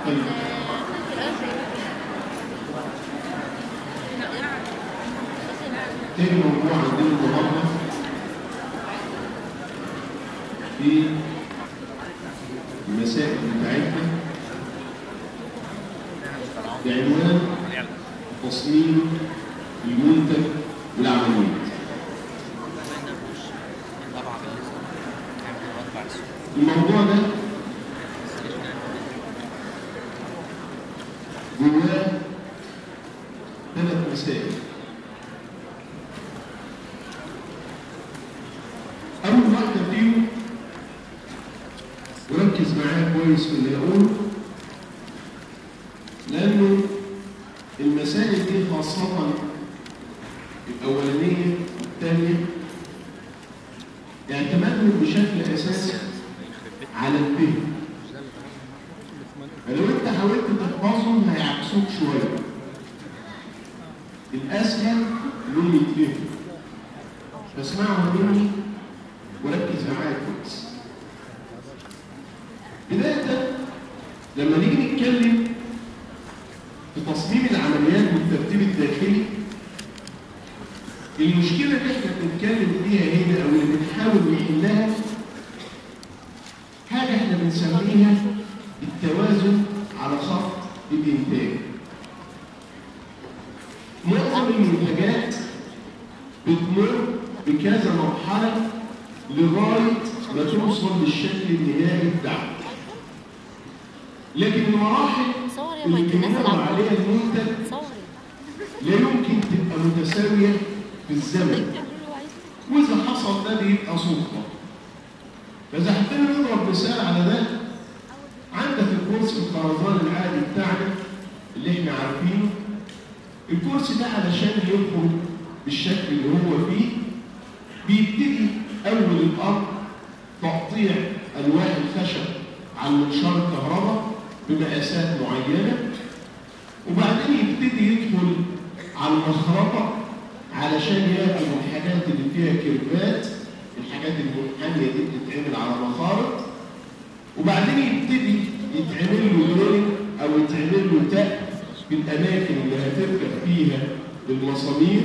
طيب تاني موضوع عندنا النهارده في المسائل بتاعتنا بعنوان تصميم المنتج والعمليات الموضوع ده جواه ثلاث مسائل أول واحدة فيهم وركز معايا كويس في اللي هقوله لأنه المسائل دي خاصة الأولانية والثانية يعتمدوا بشكل أساسي على الفهم فلو أنت حاولت تحفظهم هيعكسوك شوية الأسهل إنهم يتفهموا فاسمعهم مني وركز معايا كويس بداية لما نيجي نتكلم في تصميم العمليات والترتيب الداخلي المشكلة اللي احنا بنتكلم فيها هنا او اللي بنحاول نحلها حاجة احنا بنسميها التوازن على خط الانتاج معظم المنتجات بتمر بكذا مرحلة لغاية ما توصل للشكل النهائي بتاعها لكن المراحل صور يا اللي مايكل نزل بيمر على عليها المنتج صور لا يمكن تبقى متساوية في الزمن وإذا حصل ده بيبقى صدفة فإذا حبينا نضرب مثال على ده عندك الكرسي الخرزان العادي بتاعنا اللي احنا عارفينه الكرسي ده علشان يخرج بالشكل اللي هو فيه بيبتدي أول الأمر تقطيع ألواح الخشب على منشار الكهرباء بمقاسات معينة وبعدين يبتدي يدخل على المخرطة علشان ياخد الحاجات اللي فيها كيرفات الحاجات المنحنية دي بتتعمل على مخارط وبعدين يبتدي يتعمل له دريل أو يتعمل له تق في الأماكن اللي هتركب فيها المسامير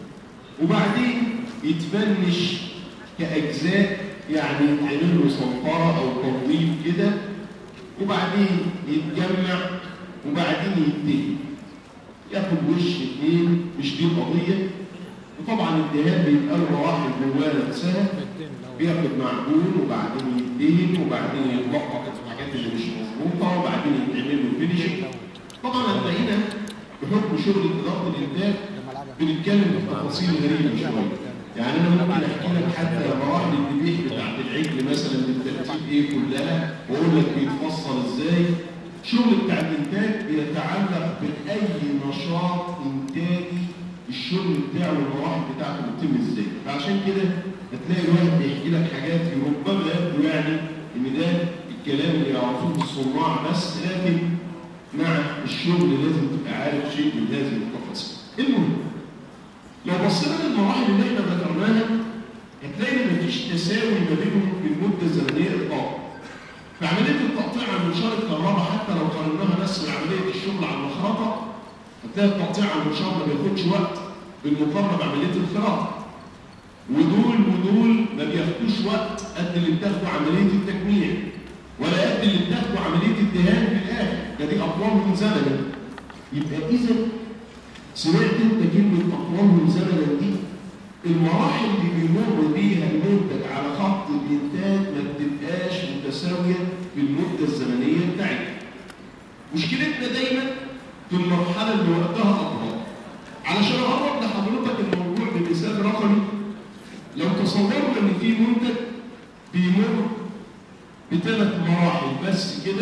وبعدين يتفنش كأجزاء يعني يتعمل له صنفرة أو تنظيف كده وبعدين يتجمع وبعدين ينتهي ياخد وش اتنين مش دي القضية وطبعا الدهان بيبقى له مراحل جواه نفسها بياخد معجون وبعدين يدهن وبعدين يتلقط الحاجات اللي مش مظبوطة وبعدين يتعمل له فينيشنج طبعا هتلاقينا بحكم شغل إدارة الإنتاج بنتكلم في تفاصيل غريبة شوية يعني أنا ممكن أحكي لك حتى مراحل الذبيح بتاعت العجل مثلا بالترتيب إيه كلها وأقول لك بيتفصل إزاي الشغل بتاع الإنتاج بيتعلق بأي نشاط إنتاجي الشغل بتاعه والمراحل بتاعته بتتم إزاي فعشان كده هتلاقي الواحد بيحكي لك حاجات ربما يبدو يعني إن ده الكلام اللي يعرفوه الصناع بس لكن مع الشغل لازم تبقى عارف شيء من هذه التفاصيل المهم لو بصينا للمراحل اللي احنا ذكرناها هتلاقي ان مفيش تساوي ما بينهم في المده الزمنيه اطلاقا. في عمليه التقطيع عن منشار الكهرباء حتى لو قارناها بس بعمليه الشغل على المخرطه هتلاقي التقطيع عن المنشار ما بياخدش وقت بالمقارنه بعمليه الخراطه. ودول ودول ما بياخدوش وقت قد اللي بتاخده عمليه التجميع ولا قد اللي بتاخده عمليه الدهان في الاخر ده دي اطول من زمن يبقى اذا سمعت انت كلمه اطول من زمن دي المراحل اللي بيمر بيها المنتج على خط الانتاج ما بتبقاش متساويه في المده الزمنيه بتاعتها مشكلتنا دايما في المرحله اللي وقتها اطول علشان اقرب لحضرتك الموضوع بمثال رقمي لو تصورنا ان في منتج بيمر بثلاث مراحل بس كده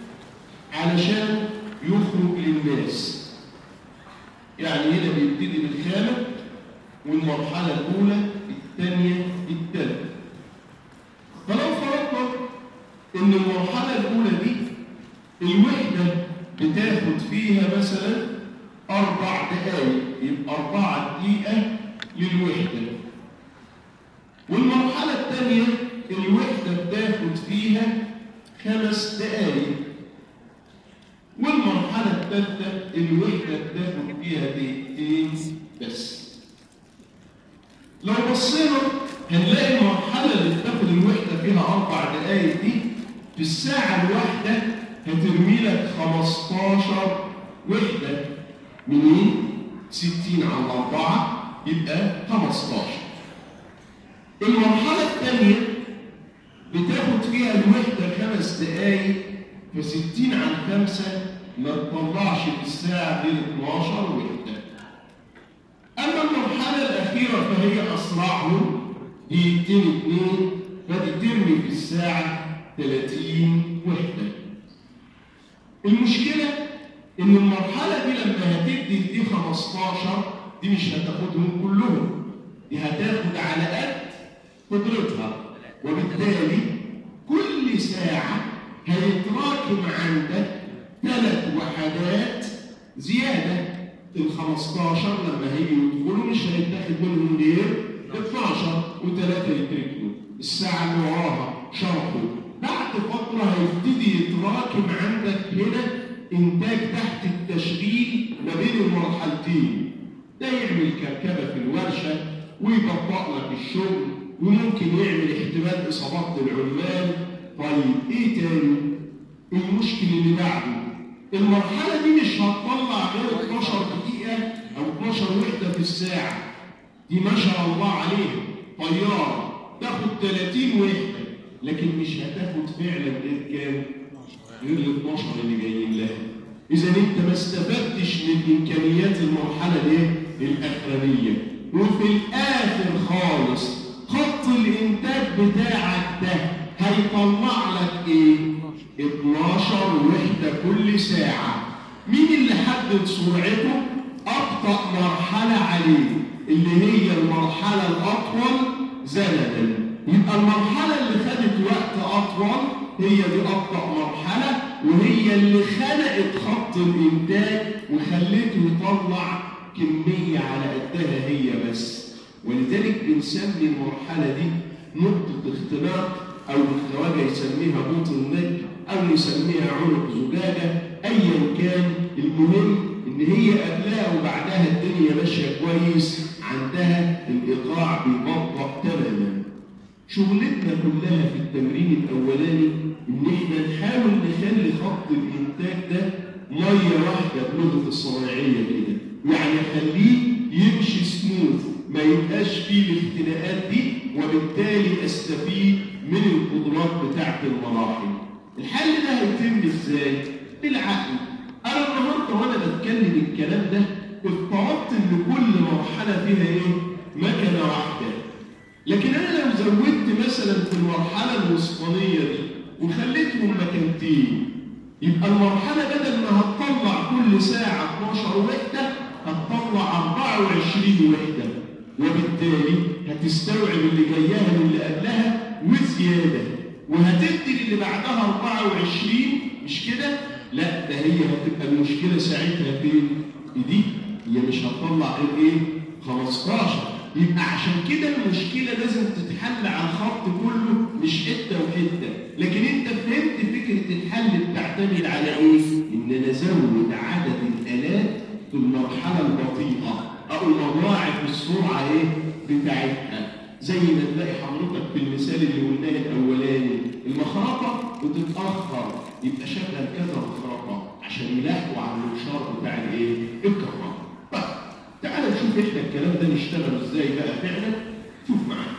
علشان يخرج للناس يعني هنا بيبتدي بالخامة والمرحلة الأولى الثانية الثالثة فلو فرضنا إن المرحلة الأولى دي الوحدة بتاخد فيها مثلا أربع دقايق يبقى أربعة دقيقة للوحدة والمرحلة الثانية الوحدة بتاخد فيها خمس دقايق الثالثة الوحدة بتاخد فيها دقيقتين بس لو بصينا هنلاقي المرحلة اللي بتاخد الوحدة فيها أربع دقايق دي في الساعة الواحدة هترمي لك 15 وحدة منين؟ 60 على 4 يبقى 15 المرحلة الثانية بتاخد فيها الوحدة خمس دقايق في 60 على 5 ما تطلعش في الساعة دي 12 وحدة أما المرحلة الأخيرة فهي أسرعهم دقيقتين اتنين فترمي في الساعة 30 وحدة المشكلة إن المرحلة دي لما هتدي دي 15 دي مش هتاخدهم كلهم دي هتاخد على قد قدرتها وبالتالي كل ساعة هيتراكم عندك ثلاث وحدات زيادة ال 15 لما هيجي يدخلوا مش هيتاخد منهم غير 12 وثلاثة يتركوا الساعة اللي وراها شرحوا بعد فترة هيبتدي يتراكم عندك هنا إنتاج تحت التشغيل ما بين المرحلتين ده يعمل كركبة في الورشة ويبطئ لك الشغل وممكن يعمل احتمال إصابات للعمال طيب إيه تاني؟ المشكل اللي بعده المرحلة دي مش هتطلع غير 12 دقيقة أو 12 وحدة في الساعة دي ما شاء الله عليها طيارة تاخد 30 وحدة لكن مش هتاخد فعلا غير كام؟ غير ال 12 اللي جايين لها إذا أنت ما استفدتش من إمكانيات المرحلة دي الأخرانية وفي الآخر خالص خط الإنتاج بتاعك ده هيطلع لك إيه؟ 12 وحدة كل ساعة مين اللي حدد سرعته؟ أبطأ مرحلة عليه اللي هي المرحلة الأطول زمنا يبقى المرحلة اللي خدت وقت أطول هي دي أبطأ مرحلة وهي اللي خلقت خط الإنتاج وخلته يطلع كمية على قدها هي بس ولذلك بنسمي المرحلة دي نقطة اختلاط أو الخواجة يسميها بوط النجم أو يسميها عنق زجاجة أيا كان المهم إن هي قبلها وبعدها الدنيا ماشية كويس عندها الإيقاع بيبطأ تماما شغلتنا كلها في التمرين الأولاني إن إحنا نحاول نخلي خط الإنتاج ده مية واحدة بلغة الصناعية كده يعني خليه يمشي سموث ما يبقاش فيه الاختناقات دي وبالتالي استفيد من القدرات بتاعت المراحل الحل ده هيتم ازاي؟ بالعقل انا النهارده وانا بتكلم الكلام ده افترضت ان كل مرحله فيها ايه؟ مكنه واحده لكن انا لو زودت مثلا في المرحله الوسطانيه دي وخليتهم مكانتين يبقى المرحله بدل ما هتطلع كل ساعه 12 وحده هتطلع 24 وحده وبالتالي هتستوعب اللي جاياها من اللي قبلها وزياده وهتدي اللي بعدها 24 مش كده؟ لا ده هي هتبقى المشكله ساعتها فين؟ دي هي مش هتطلع غير ايه؟ 15 يبقى عشان كده المشكله لازم تتحل على الخط كله مش حته وحته لكن انت فهمت فكره الحل بتعتمد على ايه؟ ان نزود عدد الالات في المرحله البطيئه او نضاعف السرعه ايه؟ بتاعتها زي ما تلاقي حضرتك في المثال اللي قلناه الاولاني المخرطه بتتاخر يبقى شغل كذا مخرطه عشان يلاحقوا على الانشار بتاع الايه؟ الكهرباء. طيب تعال نشوف احنا الكلام ده نشتغل ازاي بقى فعلا شوف معايا.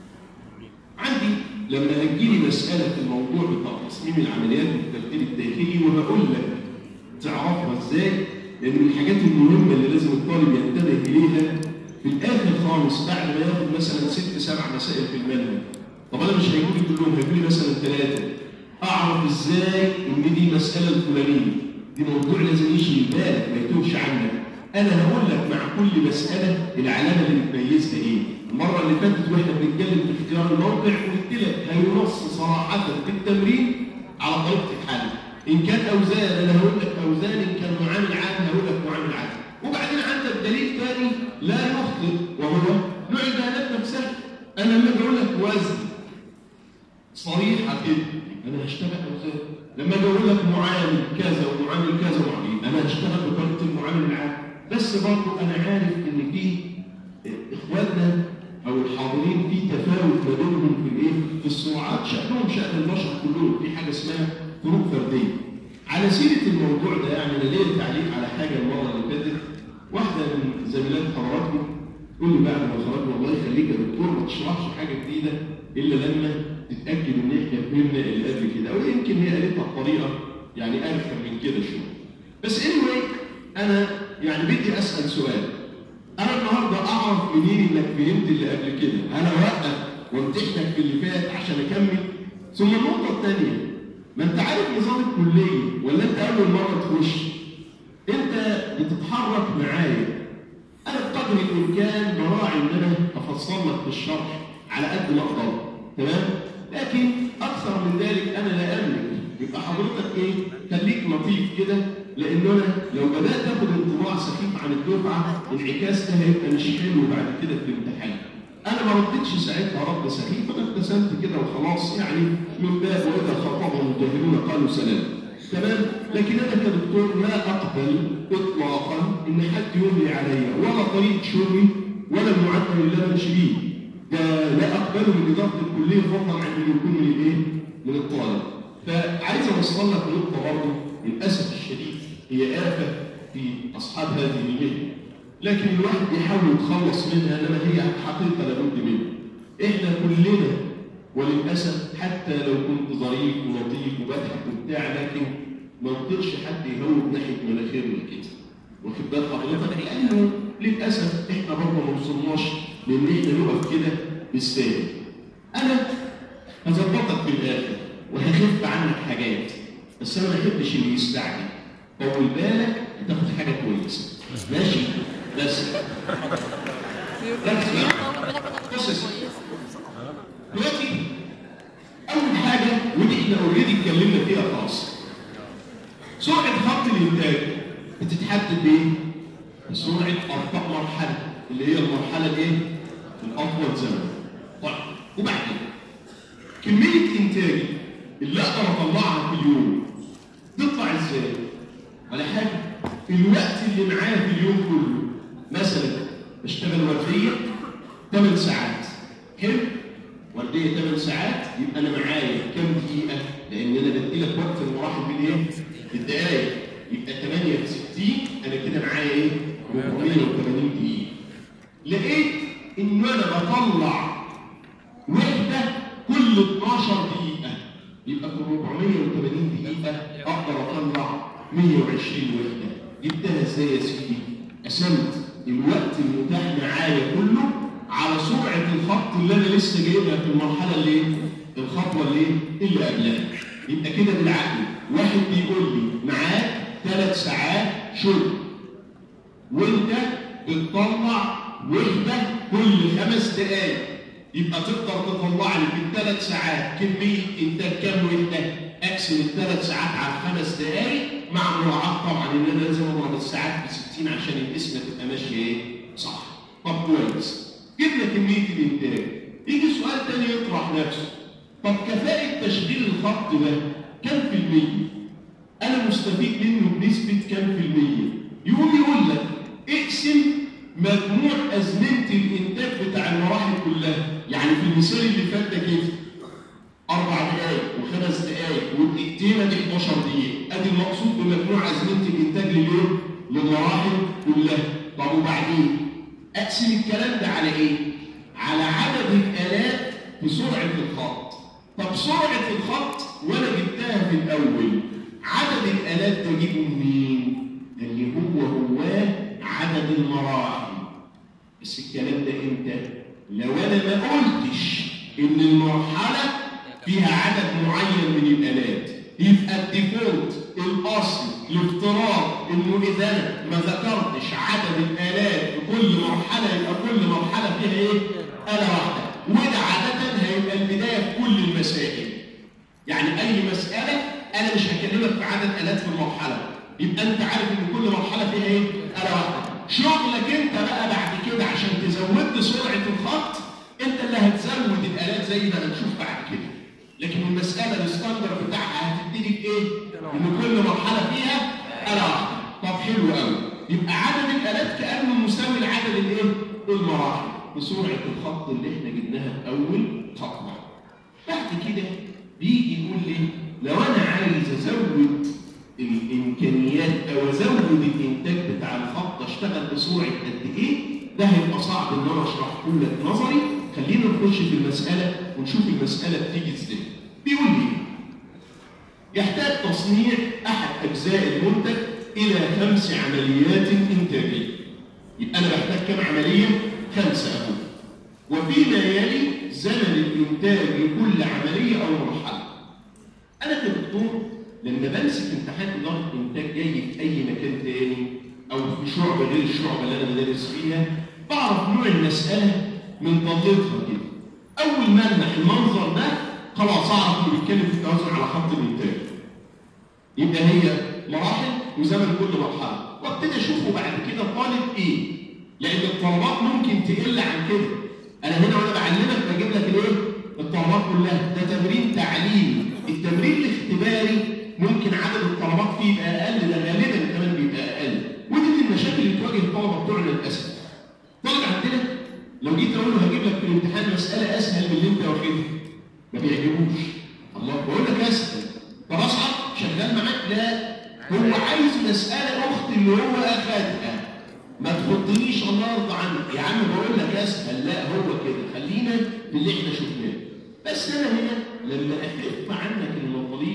عندي لما هتجيلي مساله في الموضوع بتاع تصميم العمليات والترتيب الداخلي وهقول لك تعرفها ازاي لان من الحاجات المهمه اللي لازم الطالب ينتبه اليها في الاخر خالص بعد ما ياخد مثلا ست سبع مسائل في المنهج طب انا مش هيجوا لي كلهم هيجوا لي مثلا ثلاثه اعرف ازاي ان دي مساله الفلانيه دي موضوع لازم يجي في بالك ما يتوهش عنك انا هقول لك مع كل مساله العلامه اللي بتميزها ايه المره اللي فاتت واحنا بنتكلم في اختيار الموقع قلت لك هينص صراحه في التمرين على طريقه الحل ان كان اوزان انا هقول لك اوزان ان كان معامل عام هقول لك معامل عام وبعدين عندك دليل ثاني لا يخطئ وهو نوع البيانات نفسها انا لما بقول لك وزن صريحه كده انا هشتغل ازاي؟ لما اجي اقول لك معامل كذا ومعامل كذا ومعامل انا هشتغل بطريقه المعامل العام بس برضه انا عارف ان في اخواننا او الحاضرين في تفاوت ما بينهم في الايه؟ في السرعات شأنهم شأن البشر كلهم في حاجه اسمها فروق فرديه. على سيره الموضوع ده يعني انا ليا تعليق على حاجه المره اللي فاتت واحده من زميلات حضراتكم تقول لي بعد ما خرجت والله يخليك يا دكتور ما تشرحش حاجه جديده الا لما تتاكد ان احنا فهمنا اللي قبل كده او يمكن هي قالتها بطريقه يعني ارفع من كده شويه. بس anyway انا يعني بدي اسال سؤال انا النهارده اعرف منين انك فهمت اللي قبل كده انا اوقف وامتحنك في اللي فات عشان اكمل ثم النقطه الثانيه ما انت عارف نظام الكليه ولا انت اول مره تخش انت بتتحرك معايا انا بقدر الامكان براعي ان انا افصل لك في الشرح على قد ما اقدر تمام لكن اكثر من ذلك انا لا املك يبقى حضرتك ايه خليك لطيف كده لان انا لو بدات اخد انطباع سخيف عن الدفعه انعكاس ده هيبقى مش حلو بعد كده في الامتحان انا ما ردتش ساعتها رد سخيف انا ابتسمت كده وخلاص يعني من باب واذا خاطبهم الجاهلون قالوا سلام تمام لكن انا كدكتور لا اقبل اطلاقا ان حد يملي عليا ولا طريقه شغلي ولا المعدل اللي انا ماشي بيه ده لا اقبله من اداره الكليه فضلا عن انه يكون من الايه؟ من الطالب فعايز اوصل لك نقطه برضه للاسف الشديد هي آفة في أصحاب هذه المهنة لكن الواحد بيحاول يتخلص منها إنما هي حقيقة لابد منها إحنا كلنا وللأسف حتى لو كنت ظريف ولطيف وبضحك وبتاع لكن ما نطيرش حد يهوب ناحية مناخيرنا كده واخد بال حضرتك لأنه للأسف إحنا برضه ما وصلناش لأن إحنا نقف كده بالسالب أنا هظبطك في الآخر وهخف عنك حاجات بس أنا ما أحبش اللي يستعجل طول بالك هتاخد حاجه كويسه ماشي بس ركز بص دلوقتي اول حاجه ودي احنا اوريدي اتكلمنا فيها خلاص سرعه خط الانتاج بتتحدد بايه؟ بسرعه ارقام مرحله اللي هي المرحله الايه؟ الاطول زمن طيب وبعدين كميه انتاجي اللي اقدر اطلعها في اليوم تطلع ازاي؟ ولا حاجة الوقت اللي معايا في اليوم كله مثلا بشتغل وردية 8 ساعات حلو وردية 8 ساعات يبقى أنا معايا كام دقيقة لأن أنا بدي لك وقت المراحل بالإيه؟ بالدقايق يبقى 8 في 60 أنا كده معايا إيه؟ 480 دقيقة لقيت إن أنا بطلع وحدة كل 12 دقيقة يبقى في 480 دقيقة أقدر أطلع 120 وحدة جبتها ازاي يا سيدي؟ قسمت الوقت المتاح معايا كله على سرعة الخط اللي أنا لسه جايبها في المرحلة اللي الخطوة اللي اللي قبلها يبقى كده بالعقل واحد بيقول لي معاك ثلاث ساعات شغل وأنت بتطلع وحدة كل خمس دقايق يبقى تقدر تطلع لي في الثلاث ساعات كمية إنتاج كام وحدة؟ أقسم الثلاث ساعات على خمس دقايق مع مراعاة طبعا إن أنا لازم أضرب الساعات ب 60 عشان القسمة تبقى ماشية إيه؟ صح. طب كويس. جبنا كمية الإنتاج. يجي سؤال تاني يطرح نفسه. طب كفاءة تشغيل الخط ده كم في المية؟ أنا مستفيد منه بنسبة كم في المية؟ يقوم يقول لك اقسم مجموع أزمنة الإنتاج بتاع المراحل كلها، يعني في المثال اللي فات ده كده أربع دقايق وخمس دقايق ودقيقتين أدي 11 دقيقة، أدي المقصود بمجموع أزمنة الإنتاج لليوم للمراحل كلها، طب وبعدين أقسم الكلام ده على إيه؟ على عدد الآلات بسرعة الخط. طب سرعة الخط وأنا جبتها في الأول، عدد الآلات ده أجيبه منين؟ اللي هو هو عدد المراحل. بس الكلام ده إمتى؟ لو أنا ما قلتش إن المرحلة فيها عدد معين من الآلات يبقى الديفولت الأصل الافتراض إنه إذا أنا ما ذكرتش عدد الآلات في كل مرحلة يبقى كل مرحلة فيها إيه؟ آلة واحدة وده عادة هيبقى البداية في كل المسائل يعني أي مسألة أنا مش هكلمك في عدد آلات في المرحلة يبقى أنت عارف إن كل مرحلة فيها إيه؟ آلة واحدة شغلك أنت بقى بعد كده عشان تزود لي سرعة الخط أنت اللي هتزود الآلات زي ما هنشوف بعد كده لكن المساله الستاندر بتاعها هتبتدي بايه؟ ان كل مرحله فيها اله واحده طب حلو قوي يبقى عدد الالات كانه مساوي لعدد الايه؟ المراحل بسرعه الخط اللي احنا جبناها في اول خطوه بعد كده بيجي يقول لي لو انا عايز ازود الامكانيات او ازود الانتاج بتاع الخط اشتغل بسرعه قد ايه ده هيبقى صعب ان انا اشرحه لك نظري خلينا نخش في المساله ونشوف المساله بتيجي ازاي بيقول لي يحتاج تصنيع احد اجزاء المنتج الى خمس عمليات انتاجيه يبقى انا بحتاج كم عمليه خمسه اهو وفيما يلي زمن الانتاج لكل عمليه او مرحله انا كدكتور لما بمسك امتحان اداره انتاج جاي في اي مكان تاني او في شعبه غير الشعبه اللي انا بدرس فيها بعرف نوع المساله من طلتها كده اول ما المح المنظر ده خلاص اعرف انه بيتكلم في التوازن على خط الانتاج يبقى هي مراحل وزمن كل مرحله وابتدي اشوفه بعد كده طالب ايه لان الطلبات ممكن تقل عن كده انا هنا وانا بعلمك بجيب لك الايه الطلبات كلها ده تمرين تعليمي التمرين الاختباري ممكن عدد الطلبات فيه يبقى اقل ده غالبا كمان بيبقى اقل ودي من المشاكل اللي بتواجه الطلبه بتوعنا للاسف طالب عندنا لو جيت اقول له هجيب لك في الامتحان مساله اسهل من اللي انت واخدها ما بيعجبوش الله بقول لك اسهل طب اصعب شغال معاك لا هو عايز مساله اخت اللي هو اخدها ما تخضنيش الله يرضى عنك يا عم بقول لك اسهل لا هو كده خلينا في اللي احنا شفناه بس انا هنا لما اخف عنك المطالب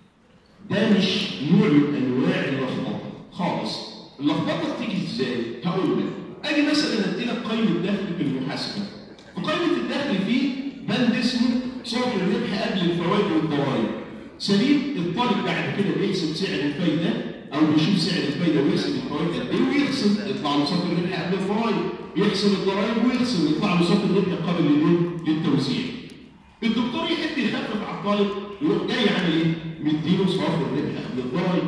ده مش نوع من انواع اللخبطه خالص اللخبطه بتيجي ازاي هقول لك اجي مثلا ادي لك قائمه دخل في المحاسبه وقائمه الدخل فيه بند اسمه صافي الربح قبل الفوائد والضرائب سليم الطالب بعد كده بيحسب سعر الفايده او بيشوف سعر الفايده ويحسب الفوائد قد ايه ويحسب يطلع له صافي الربح قبل الفوائد يحسب الضرائب ويحسب يطلع له صافي الربح قبل الايه؟ للتوزيع الدكتور يحب يخفف على الطالب يروح جاي عامل ايه؟ مديله صافي الربح قبل الضرائب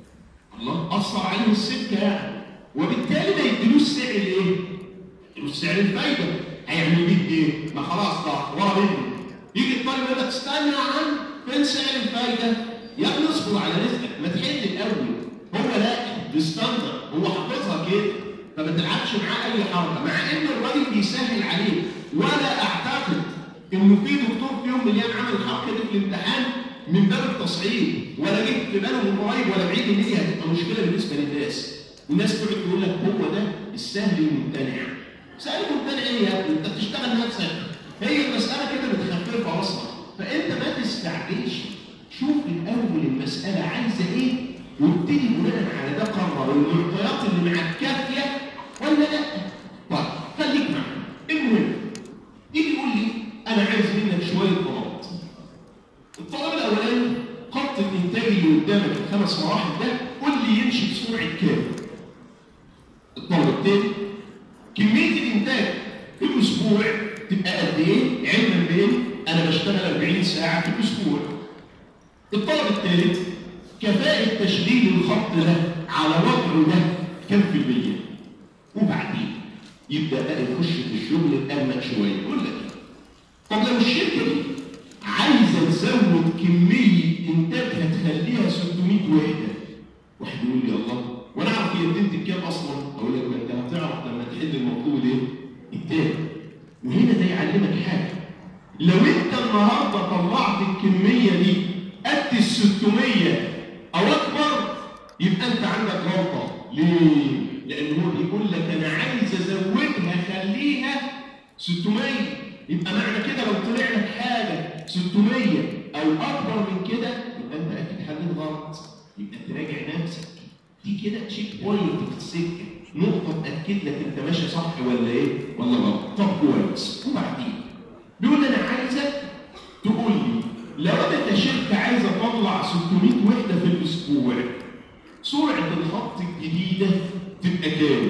الله اثر عليه السكه يعني وبالتالي ما يديلوش سعر الايه؟ يديلوش سعر الفايده هيعمل بيه ايه؟ ما خلاص ده ورا منه يجي الطالب يقول لك استنى يا عم فين سعر الفايده؟ يا ابني اصبر على رزقك ما تحل الاول هو لا بستاندر هو حافظها كده فما تلعبش معاه اي حركه مع ان الراجل بيسهل عليه ولا اعتقد انه في دكتور في يوم من الايام عمل الحركه دي في الامتحان من باب التصعيد ولا جه في باله من قريب ولا بعيد ان دي هتبقى مشكله بالنسبه للناس والناس تقعد تقول لك هو ده السهل الممتنع سهل الممتنع ايه يا ابني انت بتشتغل نفسك هي المساله كده متخففه اصلا فانت ما تستعجلش شوف الاول المساله عايزه ايه وابتدي بناء على ده قرر المعطيات اللي معاك كافيه ولا لا طيب خليك معايا المهم يجي يقول لي انا عايز منك شويه طلبات الطلب الاولاني خط الانتاج اللي قدامك الخمس مراحل ده قول لي يمشي بسرعه كام الطلب الثاني كميه الانتاج في الاسبوع تبقى قد ايه علما بين انا بشتغل 40 ساعه في الاسبوع الطلب الثالث كفاءة تشغيل الخط ده على وضعه ده كم في المية وبعدين يبدأ بقى يخش في الشغل الأمن شوية يقول لك طب لو الشركة دي عايزة تزود كمية إنتاجها تخليها 600 وحدة واحد يقول لي الله وأنا أعرف هي بتنتج كام أصلا أقول لك ما أنت هتعرف لما تحل المطلوب إيه؟ إنتاج وهنا ده يعلمك حاجة لو أنت النهاردة طلعت الكمية دي قد ال 600 او اكبر يبقى انت عندك غلطه ليه؟ لان هو بيقول لك انا عايز ازودها خليها 600 يبقى معنى كده لو طلع لك حاجه 600 او اكبر من كده يبقى انت اكيد حليت غلط يبقى تراجع نفسك دي كده تشيك بوينت في السكه نقطه تاكد لك انت ماشي صح ولا ايه؟ ولا غلط طب كويس وبعدين بيقول انا عايزك تقول لي لو انا كشركه عايز اطلع 600 وحده في الاسبوع سرعه الخط الجديده تبقى كام؟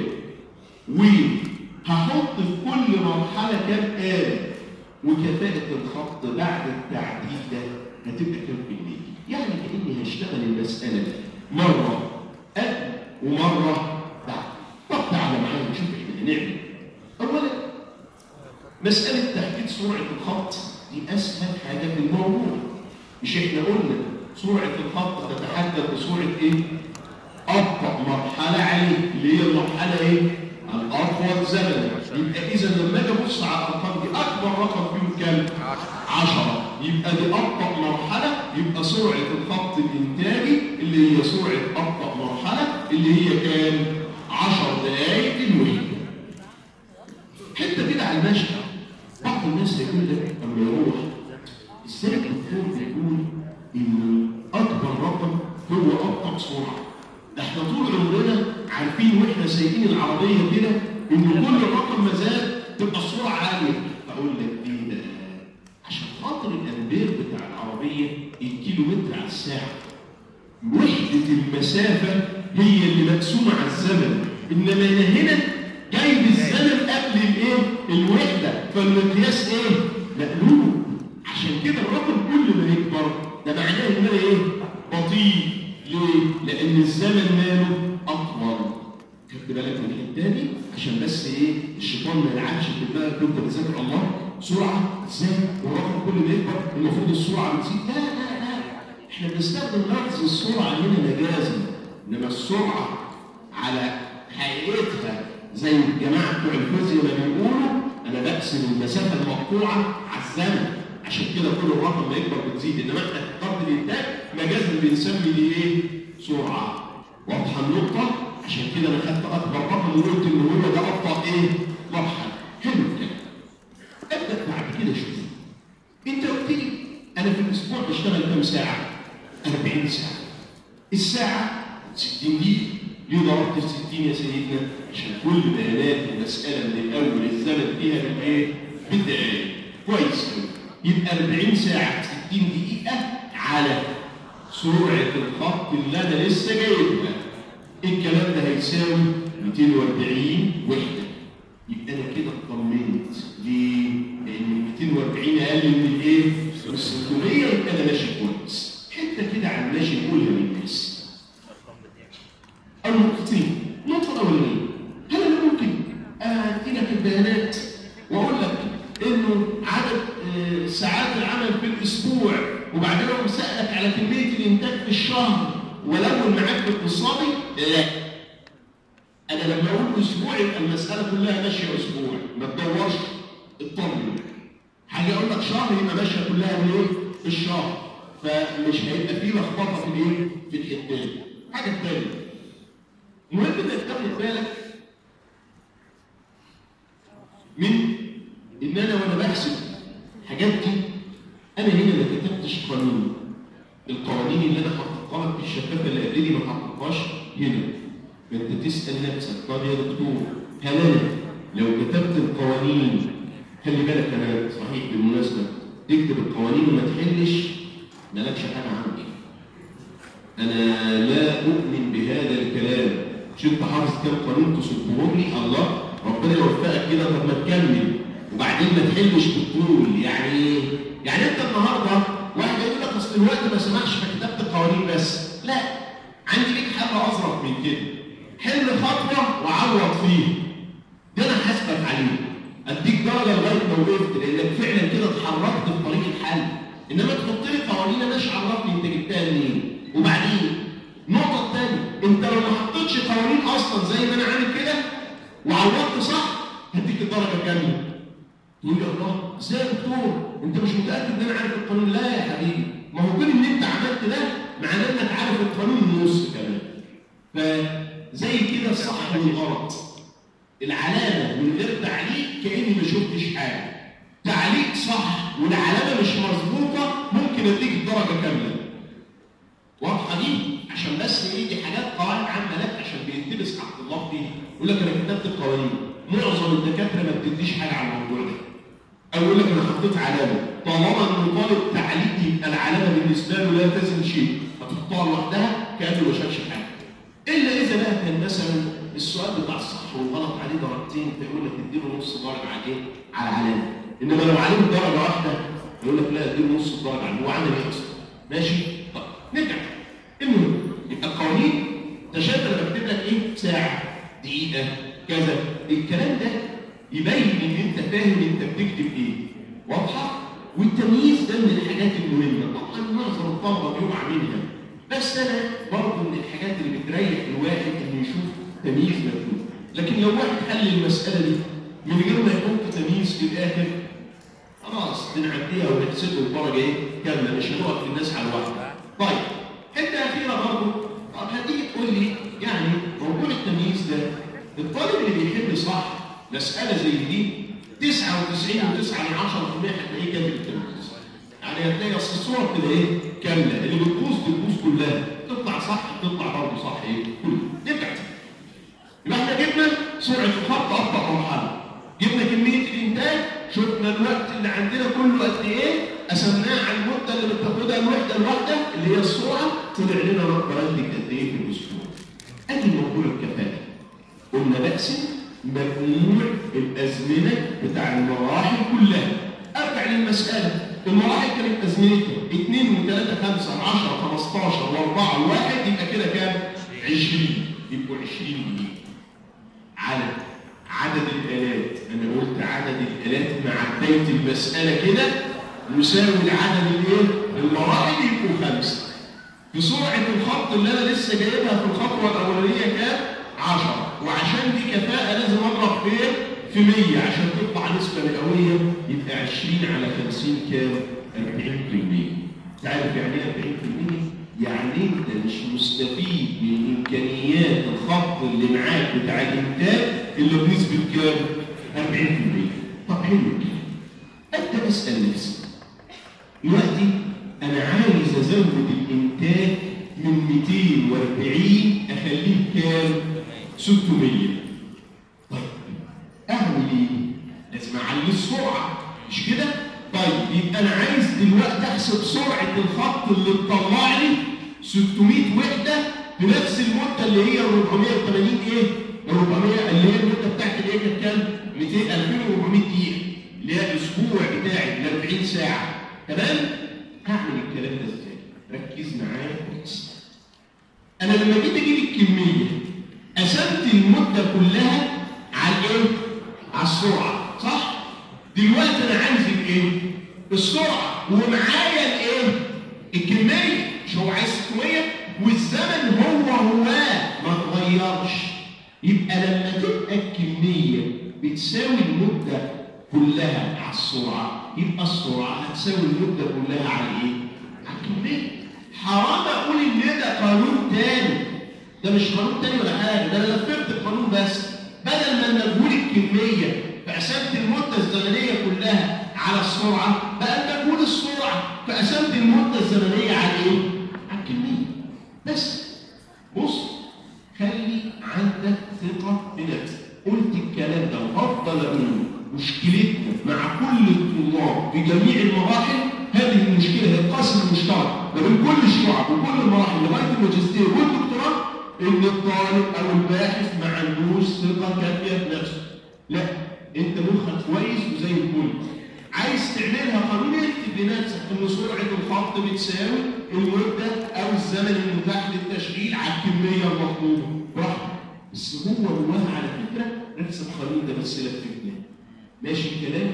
وهحط في كل مرحله كام آلة وكفاءة الخط بعد التعديل ده هتبقى كام في المية؟ يعني كأني هشتغل المسألة دي مرة قبل ومرة بعد. طب تعالى معايا نشوف احنا هنعمل. أولا مسألة تحديد سرعة الخط دي أسهل حاجه في الموضوع مش احنا قلنا سرعه الخط تتحدد بسرعه ايه؟ ابطا مرحله عليه اللي هي المرحله ايه؟ الاطول زمنا يبقى اذا لما اجي ابص على الارقام دي اكبر رقم فيهم كام؟ 10 يبقى دي ابطا مرحله يبقى سرعه الخط الانتاجي اللي هي سرعه ابطا مرحله اللي هي كام؟ 10 دقائق الوحده حته كده على المشي بعض الناس يقول لك اما يروح ازاي الدكتور بيقول ان اكبر رقم هو ابطا سرعه ده احنا طول عمرنا عارفين واحنا سايقين العربيه كده ان كل رقم ما زاد تبقى السرعه عاليه اقول لك ايه ده عشان خاطر الامبير بتاع العربيه الكيلو متر على الساعه وحده المسافه هي اللي مقسومه على الزمن انما انا هنا جايب الزمن قبل الايه الوحده فالمقياس ايه مقلوب عشان كده الرقم كل ما يكبر ده معناه ان انا ايه بطيء ليه لان الزمن ماله اطول خدت بالك من الحته دي عشان بس ايه الشيطان ما يلعبش في دماغك وانت بتذاكر الله سرعه ازاي والرقم كل ما يكبر المفروض السرعه بتزيد لا لا لا احنا بنستخدم لفظ السرعه هنا مجازا انما السرعه على حقيقتها زي الجماعه بتوع الفيزياء ما بيقولوا انا بقسم المسافه المقطوعه على الزمن عشان كده كل الرقم ما يكبر بتزيد انما احنا في قرض الانتاج مجازا بنسمي دي ايه؟ سرعه واضحه النقطه عشان كده انا خدت اكبر رقم وقلت ان هو ده ابطا ايه؟ مرحله حلو الكلام ابدا بعد كده شوف انت قلت لي انا في الاسبوع بشتغل كام ساعه؟ 40 ساعه الساعه 60 دقيقه ليه ضربت ال 60 يا سيدنا؟ عشان كل بيانات المساله من الاول الزمن فيها بالايه؟ بالدقائق كويس قوي يبقى 40 ساعه 60 دقيقه على سرعه الخط اللي انا لسه جايبها الكلام ده هيساوي 240 وحده يبقى انا كده اطمنت ليه؟ لان 240 اقل من الايه؟ من 600 يبقى انا ماشي كويس حته كده على الماشي نقولها للناس النقطتين النقطه الاولانيه هل انا ممكن ادي لك البيانات واقول لك انه عدد آه، ساعات العمل في الاسبوع وبعدين اقوم سالك على كميه الانتاج في الشهر ولون معاك باقتصادي؟ لا انا لما اقول اسبوع يبقى المساله كلها ماشيه اسبوع ما تدورش اطمن حاجه اقول لك شهر يبقى ماشيه كلها من ايه؟ في الشهر فمش هيبقى فيه لخبطه في الايه؟ في الحتتين حاجه ثانيه المهم انك تاخد بالك من ان انا وانا بحسب حاجات دي انا هنا ما كتبتش قانون القوانين اللي انا حطيتها لك في الشفافه اللي قبلي ما حطيتهاش هنا فانت تسال نفسك طب يا دكتور هل انا لو كتبت القوانين خلي بالك انا صحيح بالمناسبه تكتب القوانين وما تحلش مالكش حاجه عندي انا لا اؤمن بهذا الكلام مش انت حافظ كام قانون تصبهم لي الله ربنا يوفقك كده طب ما تكمل وبعدين ما تحلش بالطول يعني ايه؟ يعني انت النهارده واحد يقول لك اصل الوقت ما سمحش فكتبت القوانين بس لا عندي ليك حل اظرف من كده حل خطوه وعوض فيه ده انا حاسبك عليه اديك درجه لغايه ما وقفت لانك فعلا كده اتحركت في طريق الحل انما تحط لي قوانين انا مش عرفني انت جبتها منين وبعدين النقطه الثانيه انت لو ما حطيتش قوانين اصلا زي ما انا عامل كده وعوضت صح هديك الدرجه كامله تقول لي الله ازاي يا دكتور انت مش متاكد ان انا عارف القانون لا يا حبيبي ما هو كون ان انت عملت ده معناه انك عارف القانون نص كمان فزي كده الصح والغلط العلامه من غير تعليق كاني ما شفتش حاجه تعليق صح والعلامه مش مظبوطه ممكن اديك الدرجه كامله واضحه دي عشان بس ايه دي حاجات قواعد عامه لك عشان بيلتبس حق الله فيها يقول لك انا كتبت القوانين معظم الدكاتره ما بتديش حاجه على الموضوع ده او يقول لك انا حطيت علامه طالما انه طالب تعليق يبقى العلامه بالنسبه له لا تزن شيء هتحطها لوحدها كانه ما شافش حاجه الا اذا بقى كان مثلا السؤال بتاع الصح والغلط عليه درجتين فيقول لك اديله نص درجه عليه على علامه انما لو عليه درجه واحده يقول لك لا اديله نص درجه عليه هو عمل ايه اصلا ماشي طب نرجع المهم يبقى القوانين انت شايف انا بكتب لك ايه ساعه دقيقه كذا الكلام ده يبين ان انت فاهم انت بتكتب ايه واضحه والتمييز ده من الحاجات المهمه طبعا معظم الطلبه بيقع منها بس انا برضه من الحاجات اللي بتريح الواحد انه يشوف تمييز مكتوب لكن لو واحد حل المساله دي من غير ما يحط تمييز في الاخر خلاص بنعديها ونحسب له الدرجه ايه كامله مش هنقف الناس على واحده طيب حته اخيره برضه طب هتيجي تقول لي يعني موضوع التمييز ده الطالب اللي بيحل صح مساله زي دي 99 و9 من 10% هتلاقيه كامل التمييز يعني هتلاقي اصل الصور كده ايه كامله اللي بتبوظ بتبوظ كلها تطلع صح تطلع برضه صح ايه كله نرجع يبقى احنا جبنا سرعه الخط ابطا مرحله جبنا كميه الانتاج شفنا الوقت اللي عندنا كله قد ايه قسمناه على المده اللي بتاخدها الوحده الواحده اللي هي السرعه طلع لنا رقم قد ايه في الاسبوع ادي موضوع الكفاءه قلنا بقسم مجموع الازمنه بتاع المراحل كلها ارجع للمساله المراحل كانت ازمنتها 2 و3 5 10 15 و4 و1 يبقى كده كام 20 يبقوا 20 جنيه على عدد الآلات أنا قلت عدد الآلات مع بداية المسألة كده يساوي العدد الإيه؟ المراحل يبقوا خمسة في سرعة الخط اللي أنا لسه جايبها في الخطوة الأولانية كام؟ 10 وعشان دي كفاءة لازم أضرب فين؟ في 100 عشان تطلع نسبة مئوية يبقى 20 على 50 كام؟ 40% تعرف يعني ايه 40%؟ يعني انت مش مستفيد من امكانيات الخط اللي معاك بتاع الانتاج الا بنسبه كام؟ 40% طب حلو كده ابدا اسال نفسي دلوقتي انا عايز ازود الانتاج من 240 اخليه كام؟ 600 طيب اعمل ايه؟ لازم اعلي السرعه مش كده؟ طيب يبقى انا عايز دلوقتي احسب سرعه الخط اللي تطلع لي 600 وحده بنفس المده اللي هي 480 ايه؟ 400 اللي هي المده بتاعت الايه كانت كام؟ 200 2400 دقيقه اللي هي الاسبوع بتاعي ال 40 ساعه تمام؟ هعمل الكلام ده ازاي؟ ركز معايا كويس. انا لما جيت اجيب الكميه قسمت المده كلها على الايه؟ على السرعه صح؟ دلوقتي انا عايز الايه؟ السرعه ومعايا الايه؟ الكميه مش هو عايز 600 والزمن هو هو ما اتغيرش يبقى لما تبقى الكميه بتساوي المده كلها على السرعه يبقى السرعه هتساوي المده كلها على ايه؟ على الكميه حرام اقول ان ده قانون تاني ده مش قانون تاني ولا حاجه ده انا لففت القانون بس بدل ما نقول الكميه فقسمت المدة الزمنية كلها على السرعة بقى مجهول السرعة فقسمت المدة الزمنية على ايه؟ على الكمية بس بص خلي عندك ثقة بنفسك قلت الكلام ده وهفضل اقوله مشكلتنا مع كل الطلاب في جميع المراحل هذه المشكلة هي القاسم المشترك ما بين كل الشعب وكل المراحل لغاية الماجستير والدكتوراه ان الطالب او الباحث ما عندوش ثقة كافية بنفسه لا انت مخك كويس وزي الفل عايز تعملها قانون اكتب لنفسك ان سرعه الخط بتساوي المده او الزمن المتاح للتشغيل على الكميه المطلوبه براحتك بس هو جواها على فكره نفس القانون ده بس لففناه ماشي الكلام؟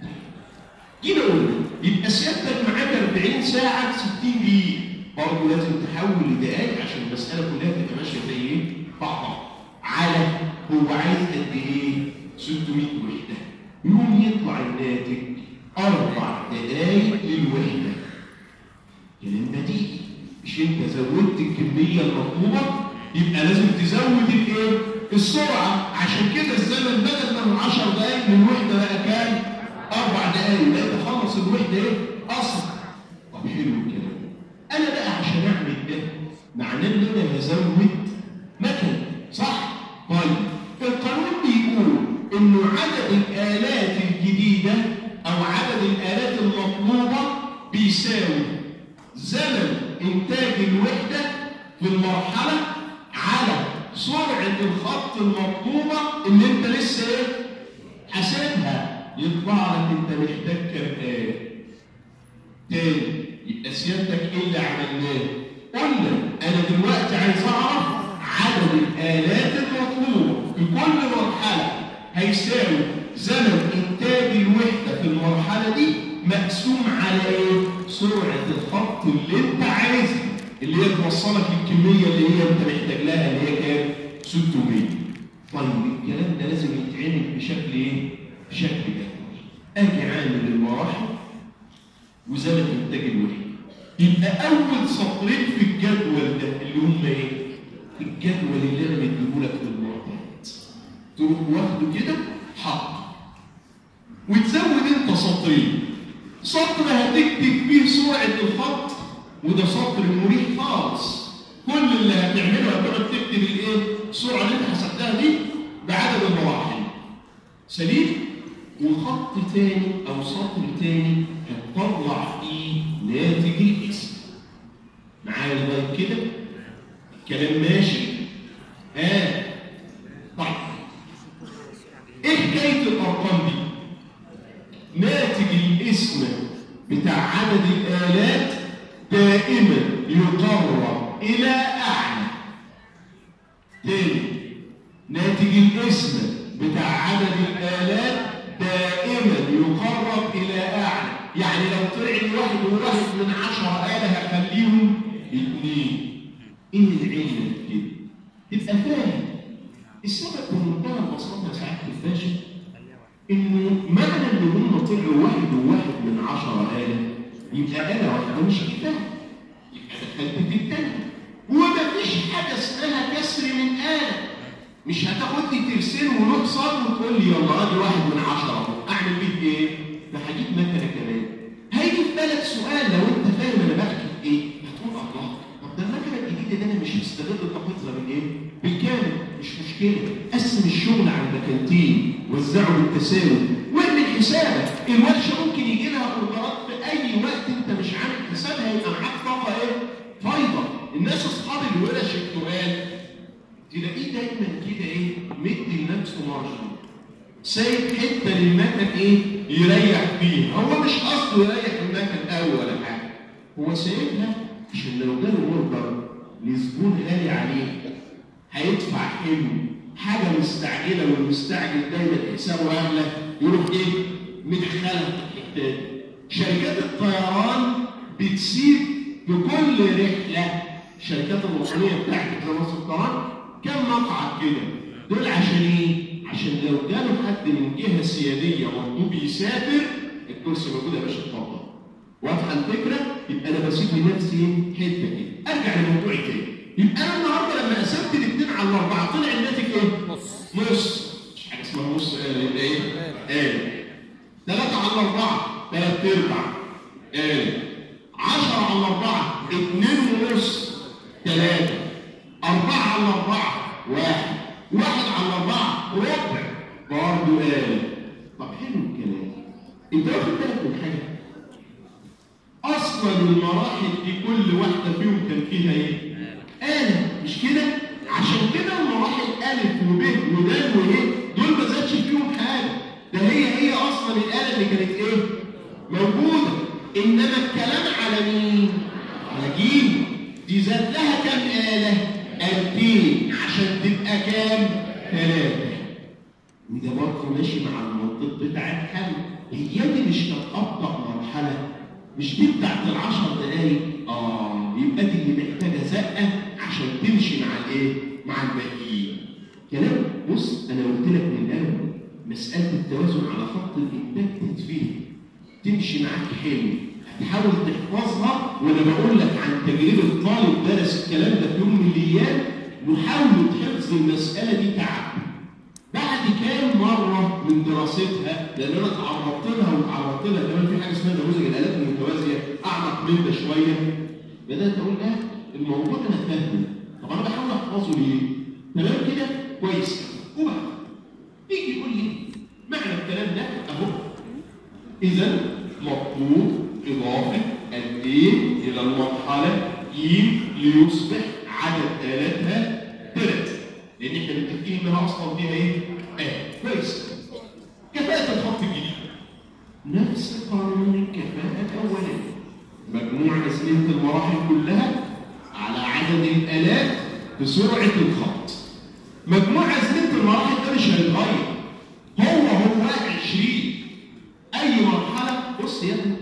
جينا قلنا يبقى سيادتك معاك 40 ساعه 60 دقيقه برضه لازم تحول لدقائق عشان المساله كلها تبقى ماشيه زي ايه؟ بعضها على هو عايز قد ايه؟ 600 وحدة يوم يطلع الناتج أربع دقايق للوحدة كلام بديهي مش أنت زودت الكمية المطلوبة يبقى لازم تزود الإيه؟ السرعة عشان كده الزمن بدل من 10 دقايق من الوحدة بقى كام؟ أربع دقايق لا تخلص الوحدة إيه؟ أصلا طب حلو الكلام أنا بقى عشان أعمل ده معناه إن أنا هزود مكن صح؟ طيب القانون بيقول انه عدد الالات الجديده او عدد الالات المطلوبه بيساوي زمن انتاج الوحده في المرحله على سرعه الخط المطلوبه اللي انت لسه ايه حاسبها يطلع لك انت محتاج كام ايه تاني يبقى سيادتك ايه اللي عملناه قلنا انا دلوقتي عايز اعرف عدد الالات المطلوبه في كل مرحله هيساوي زمن انتاج الوحده في المرحله دي مقسوم على ايه؟ سرعه الخط اللي انت عايزها اللي هي توصلك للكميه اللي هي انت محتاج لها اللي هي كام؟ 600 طيب الكلام ده لازم يتعمل بشكل ايه؟ بشكل جدول اجي عامل المراحل وزمن انتاج الوحده يبقى اول سطرين في الجدول ده اللي هم ايه؟ الجدول اللي انا مديهولك في المعطيات تروح واخده كده حط وتزود انت سطرين سطر هتكتب فيه سرعه الخط وده سطر مريح خالص كل اللي هتعمله هتقعد تكتب الايه؟ السرعه اللي انت حسبتها دي بعدد المراحل سليم؟ وخط تاني او سطر تاني هتطلع فيه ناتج الاسم معايا لغايه كده؟ الكلام ماشي؟ ها؟ طيب ايه حكايه الارقام دي؟ ناتج الاسم بتاع عدد الآلات دائما يقرب إلى أعلى تاني ناتج الاسم بتاع عدد الآلات دائما يقرب إلى أعلى يعني لو طلع لي واحد وواحد من عشرة آلة هخليهم اثنين إيه العلم كده؟ تبقى فاهم السبب بمنتهى البساطة يا سعادة الباشا انه معنى ان هم طلعوا واحد وواحد من عشرة آلة يبقى آلة واحدة مش كفاية يبقى دخلت في التانية ومفيش حاجة اسمها كسر من آلة مش هتاخد لي ترسين ولوح صاد وتقول لي يلا ادي واحد من عشرة اهو اعمل بيه ايه؟ ده هجيب مكنة كمان هيجي في بالك سؤال لو انت فاهم انا بحكي في ايه؟ هتقول الله طب ده المكنة الجديدة دي انا مش هستغل طاقتها من ايه؟ بالكامل مش مشكلة قسم الشغل على مكانتين وزعه بالتساوي واعمل حسابك الورشة ممكن يجي لها اوردرات في اي وقت انت مش عامل حسابها يبقى معاك طاقة ايه؟ فايضة الناس اصحاب الورش التقال تلاقيه دايما كده ايه؟ مدي لنفسه مارجن سايب حته للمكن ايه؟ يريح فيها هو مش قصده يريح المكن قوي ولا حاجه هو سايبها عشان لو جاله اوردر لزبون غالي عليه هيدفع حلو حاجه مستعجله والمستعجل دايما حسابه اغلى يروح ايه؟ مدخلها في الحته دي شركات الطيران بتسيب في كل رحله الشركات الوطنيه بتاعت مصر الطيران كم مقعد كده دول عشان ايه؟ عشان لو جاله حد من جهه سياديه مطلوب يسافر الكرسي موجود يا باشا اتفضل واضحه الفكره؟ يبقى انا بسيب لنفسي حته كده ارجع لموضوعي تاني يبقى انا النهارده لما قسمت الاثنين على الاربعه طلع الناتج ايه؟ نص نص مش حاجه اسمها نص آلة يبقى ايه؟ آلة ثلاثة على أربعة ثلاث أرباع آلة عشرة على أربعة اثنين ونص ثلاثة أربعة على أربعة واحد واحد على أربعة ربع برضه آلة طب حلو الكلام أنت واخد بالك من حاجة؟ أصلا المراحل دي كل واحدة فيهم كان فيها إيه؟ آلة مش كده؟ عشان كده المراحل ألف وب ودال وإيه؟ دول ما زادش فيهم حاجة ده هي هي أصلا الآلة اللي كانت إيه؟ موجودة إنما الكلام على مين؟ على جيم دي زاد لها كام آلة؟ آلتين عشان تبقى كام؟ ثلاثة وده برضه ماشي مع المنطق بتاع الحل هي دي مش كانت أبطأ مرحلة مش دي بتاعت العشر دقايق اه يبقى دي اللي محتاجه زقه عشان تمشي مع الايه؟ مع الباقيين. كلام بص انا قلت لك من الاول مساله التوازن على خط الانتاج تتفهم تمشي معاك حلو هتحاول تحفظها وانا بقول لك عن تجربه طالب درس الكلام ده في يوم من الايام محاوله حفظ المساله دي تعب. بعد كام مرة من دراستها لأن أنا تعرضت لها وتعرضت لها كمان في حاجة اسمها نموذج الآلات المتوازية أعمق من ده شوية بدأت أقول لا الموضوع أنا فاهمه طب أنا بحاول أحفظه ليه؟ تمام كده؟ كويس وبعد يجي يقول لي معنى الكلام ده أهو إذا مطلوب إضافة الإيه إلى المرحلة ج ليصبح عدد آلاتها ثلاثة لان احنا متفقين انها اصلا فيها ايه؟ اه كويس كفاءة الخط الجديد نفس قانون الكفاءة الأولاني مجموع أسئلة المراحل كلها على عدد الآلات بسرعة الخط مجموع أسئلة المراحل ده مش هيتغير هو هو 20 أي مرحلة بص يا ابني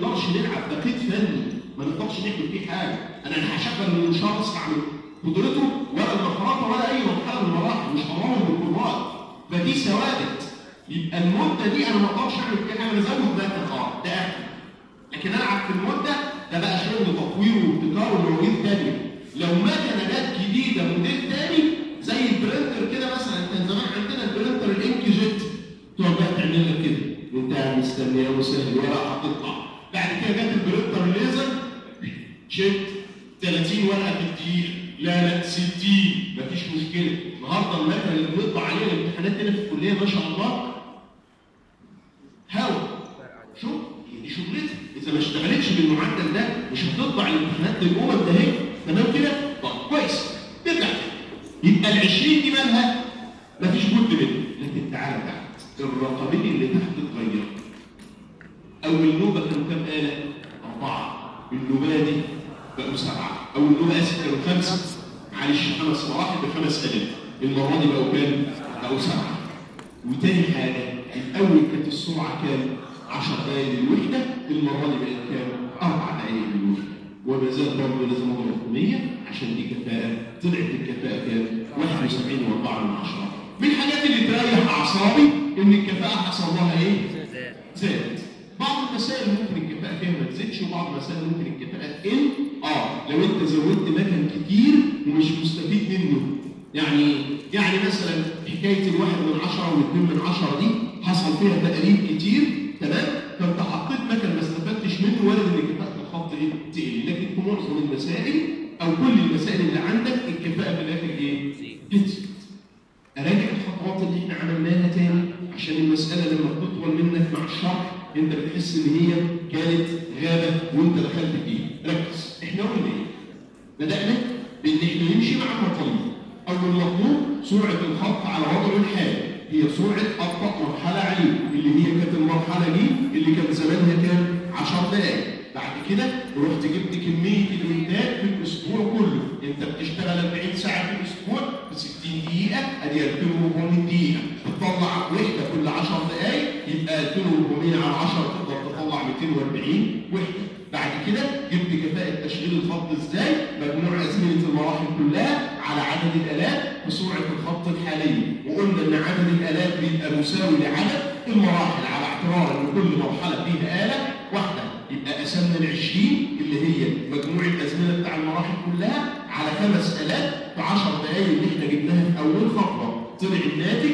نقدرش نلعب دقيق فني ما نقدرش نعمل فيه حاجه انا لا هشغل المنشار استعمل قدرته ولا المخرطه ولا اي مرحله من المراحل مش هضربهم بالكبار فدي ثوابت يبقى المده دي انا ما اقدرش اعمل فيها حاجه انا ازود ده اه ده اخر لكن العب في المده ده بقى شغل تطوير وابتكار ومواويل تانيه لو مكنه جت جديده موديل تاني زي البرنتر كده مثلا كان زمان عندنا البرنتر الانك جيت تقعد بقى تعمل لك كده وانت قاعد مستنيه وسهل الورقه هتطلع بعد كده جت البرنتر الليزر شت 30 ورقه في الدقيقه لا لا 60 مفيش مشكله النهارده المكنه اللي بنطبع عليها الامتحانات هنا في الكليه ما شاء الله هوا شوف دي شغلتها اذا ما اشتغلتش بالمعدل ده مش هتطبع الامتحانات للامم ده هيك تمام كده؟ طب كويس نرجع يبقى ال 20 دي مالها؟ مفيش بد منها لكن تعالى تحت الرقمين اللي تحت اتغيروا اول نوبه كانوا كام اله؟ اربعه النوبه دي بقوا سبعه اول نوبه اسف كانوا خمسه معلش خمس مراحل بخمس الاف المره دي بقوا كام؟ بقوا سبعه وتاني حاجه الاول كانت السرعه كام؟ 10 دقائق للوحده المره دي بقت كام؟ 4 دقائق للوحده وما زال برضه لازم اضرب 100 عشان دي كفاءه طلعت الكفاءه كام؟ 71 و4 من 10 من الحاجات اللي تريح اعصابي ان الكفاءه حصل لها ايه؟ زادت بعض المسائل ممكن الكفاءه فيها ما تزيدش وبعض المسائل ممكن الكفاءه تقل اه لو انت زودت مكن كتير ومش مستفيد منه يعني يعني مثلا حكايه الواحد من عشره والاثنين من عشره دي حصل فيها تقريب كتير تمام فانت حطيت مكن ما استفدتش منه ولا ان كفاءه الخط ايه تقل لكن في معظم المسائل او كل المسائل اللي عندك الكفاءه في الاخر ايه؟ تزيد اراجع الخطوات اللي احنا عملناها تاني عشان المساله لما بتطول منك مع الشرح انت بتحس ان هي كانت غابه وانت دخلت فيها ركز احنا قلنا ايه؟ بدانا بان احنا نمشي مع المطالب اول مطلوب سرعه الخط على وضعه الحالي هي سرعه ابطا مرحله عليه اللي هي كانت المرحله دي اللي كان زمانها كام 10 دقائق بعد كده رحت جبت كميه الانتاج في الاسبوع كله انت بتشتغل 40 ساعه في الاسبوع ب 60 دقيقه ادي 2400 دقيقه بتطلع وحده كل 10 دقائق يبقى 2400 على 10 تقدر تطلع 240 وحده بعد كده جبت كفاءة تشغيل الخط ازاي؟ مجموع أزمنة المراحل كلها على عدد الآلات بسرعة الخط الحالية، وقلنا إن عدد الآلات بيبقى مساوي لعدد المراحل على اعتبار إن كل مرحلة فيها آلة واحدة، يبقى قسمنا ال 20 اللي هي مجموع الأزمنة بتاع المراحل كلها على خمس آلات في 10 دقايق اللي إحنا جبناها في أول خطوة، طلع الناتج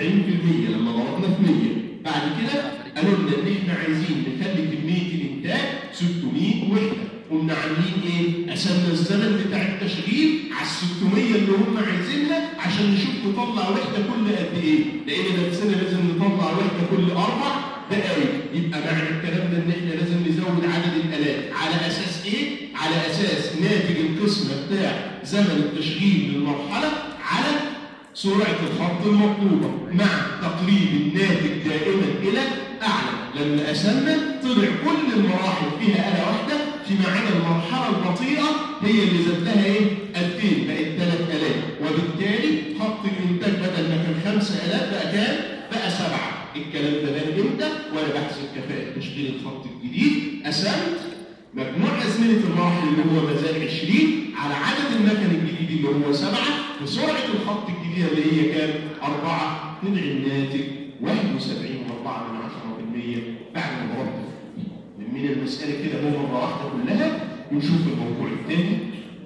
40% لما ضربنا في 100 بعد كده قالوا لنا ان احنا عايزين نخلي كميه الانتاج 600 وحده قمنا عاملين ايه؟ قسمنا الزمن بتاع التشغيل على ال 600 اللي هم عايزينها عشان نشوف نطلع وحده كل قد ايه؟ لان نفسنا لازم نطلع وحده كل اربع دقائق يبقى معنى الكلام ده ان احنا لازم نزود عدد الالات على اساس ايه؟ على اساس ناتج القسمه بتاع زمن التشغيل للمرحله على سرعة الخط المطلوبة مع تقريب الناتج دائما إلى أعلى لما قسمنا طلع كل المراحل فيها آلة واحدة فيما عدا المرحلة البطيئة هي اللي زاد لها إيه؟ 2000 بقت ثلاث آلاف وبالتالي خط الإنتاج بدل ما كان خمسة آلاف بقى كام؟ بقى سبعة الكلام ده بان إمتى؟ وأنا بحسب كفاءة تشغيل الخط الجديد قسمت مجموع أزمنة المراحل اللي هو ما زال 20 على عدد المكن الجديد اللي هو سبعة وسرعة الخط الجديدة اللي هي كام؟ أربعة طلع الناتج 71.4 من 10% بعد ما ضربت من المسألة كده هو مرة واحدة كلها ونشوف الموضوع الثاني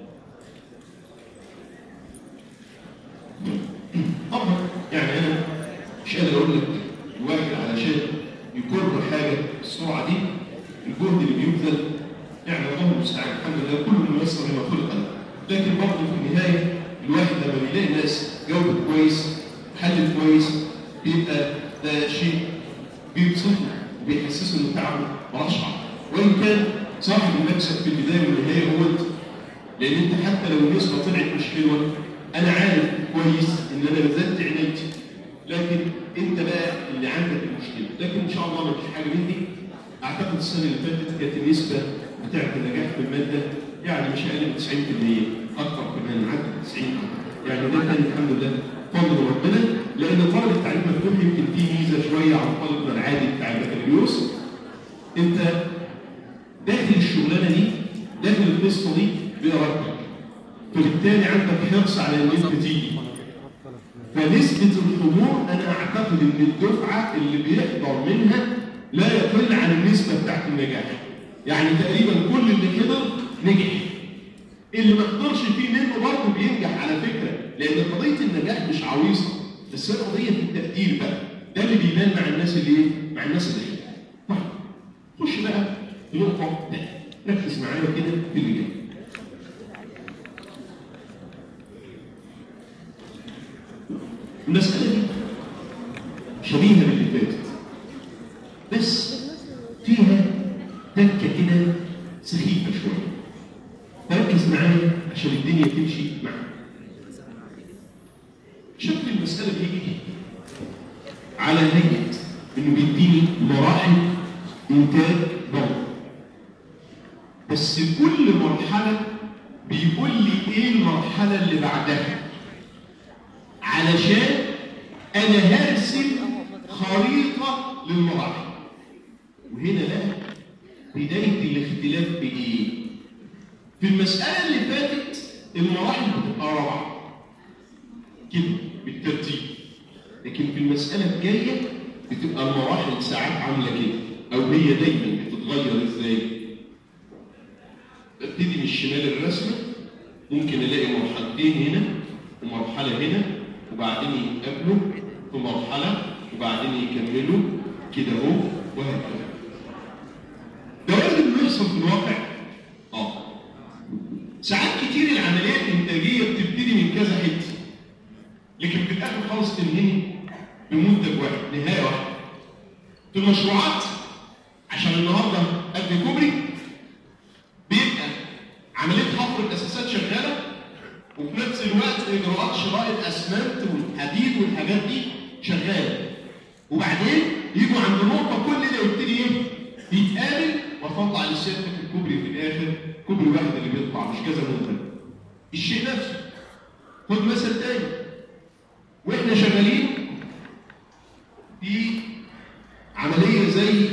طبعا يعني أنا مش قادر أقول لك الواحد علشان يكر حاجة بالسرعة دي الجهد اللي بيبذل يعني الله المستعان الحمد لله كل ميسر لما خلق له لكن برضه في النهايه الواحد لما بيلاقي ناس جاوبت كويس حلت كويس بيبقى ده شيء بيبسطه وبيحسسه ان تعبه مرشح وان كان صاحب المكسب في البدايه والنهايه هو انت لان انت حتى لو النسبه طلعت مش حلوه انا عارف كويس ان انا بذلت عنايتي لكن انت بقى اللي عندك المشكله لكن ان شاء الله ما فيش حاجه من دي اعتقد السنه اللي فاتت كانت النسبه بتاعت النجاح في الماده يعني مش اقل من 90% اكثر كمان عدت 90 يعني ده كان الحمد لله فضل ربنا لان طالب التعليم مفتوح يمكن فيه ميزه شويه عن طالبنا العادي بتاع البكالوريوس انت الشغلانه دي داخل القصه دي بإرادتك فبالتالي عندك حرص على ان انت تيجي فنسبة الحضور أنا أعتقد إن الدفعة اللي بيحضر منها لا يقل عن النسبة بتاعت النجاح. يعني تقريبا كل اللي كده نجح. اللي ما قدرش فيه منه برضه بينجح على فكرة، لأن قضية النجاح مش عويصة، بس هي قضية في التقدير بقى. ده اللي بيبان مع الناس اللي إيه؟ مع الناس اللي إيه؟ طيب خش بقى في نقطة تانية. ركز معايا كده في اللي جاي. المسألة دي شبيهة باللي فاتت بس فيها تكة كده سخيفة شوية فركز معايا عشان الدنيا تمشي معاك شكل المسألة بيجي على هيئة إنه بيديني مراحل إنتاج ضوء بس كل مرحلة بيقول لي إيه المرحلة اللي بعدها علشان انا هرسم خريطه للمراحل وهنا بقى بدايه الاختلاف بايه في المساله اللي فاتت المراحل بتبقى رابعه كده بالترتيب لكن في المساله الجايه بتبقى المراحل ساعات عامله كده او هي دايما بتتغير ازاي ابتدي من الشمال الرسمه ممكن الاقي مرحلتين هنا ومرحله هنا وبعدين يتقابلوا في مرحلة وبعدين يكملوا كده اهو وهكذا. ده وارد انه يحصل في الواقع؟ اه. ساعات كتير العمليات الانتاجية بتبتدي من كذا حتة. لكن في الاخر خالص تنهي بمنتج واحد، نهاية واحدة. في المشروعات عشان النهارده قد كوبري بيبقى عملية حفر الاساسات شغالة وفي نفس الوقت اجراءات شراء الاسمنت والحديد والحاجات دي شغاله وبعدين يجوا عند نقطه كل ده يبتدي ايه؟ يتقابل واطلع لسيادتك الكوبري في الاخر كوبري واحد اللي بيطلع مش كذا منتج الشيء نفسه خد مثل تاني واحنا شغالين في عمليه زي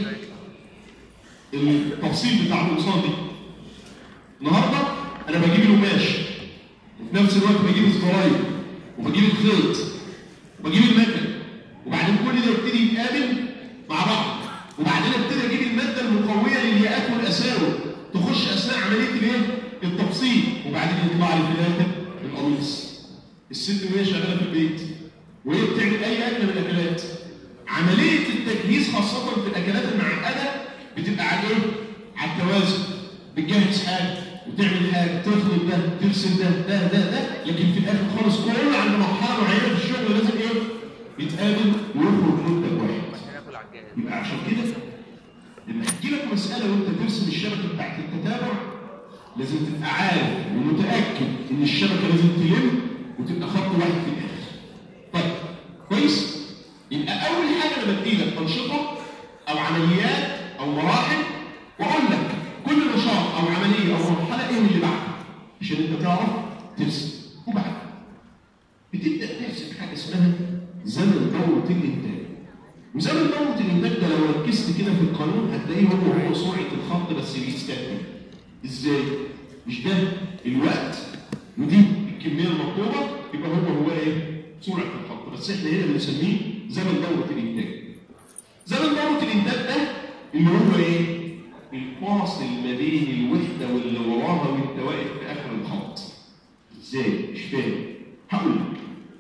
التفصيل بتاع القمصان دي النهارده انا بجيب القماش وفي نفس الوقت بجيب الزراير وبجيب الخيط وبجيب المكن وبعدين كل ده يبتدي يتقابل مع بعض وبعدين ابتدي اجيب الماده المقويه للياقات والاساور تخش اثناء عمليه الايه؟ التفصيل وبعدين يطلع لي في الاخر القميص الست وهي شغاله في البيت وهي بتعمل اي اكله من الاكلات عمليه التجهيز خاصه في الاكلات المعقده بتبقى على ايه؟ على التوازن بتجهز حاجه وتعمل حاجه تخلط ده ترسم ده ده ده ده لكن في الاخر خالص كل عند مرحله معينه في الشغل لازم ايه؟ يتقابل ويخرج منتج واحد. يبقى عشان كده لما تجي لك مساله وانت ترسم الشبكه بتاعت التتابع لازم تبقى عارف ومتاكد ان الشبكه لازم تلم وتبقى خط واحد في الاخر. طيب كويس؟ يبقى اول حاجه انا بدي لك انشطه او عمليات او مراحل واقول لك كل نشاط او عمليه او مرحله ايه اللي بعدها عشان انت تعرف ترسم وبعد بتبدا ترسم حاجه اسمها زمن دوره الانتاج وزمن دوره الانتاج ده لو ركزت كده في القانون هتلاقيه هو هو سرعه الخط بس بيستكمل ازاي؟ مش ده الوقت ودي الكميه المطلوبه يبقى هو هو ايه؟ سرعه الخط بس احنا هنا بنسميه زمن دوره الانتاج زمن دوره الانتاج ده اللي هو ايه؟ الفاصل ما بين الوحدة واللي وراها وانت واقف في آخر الخط. ازاي؟ مش فاهم. هقول لك.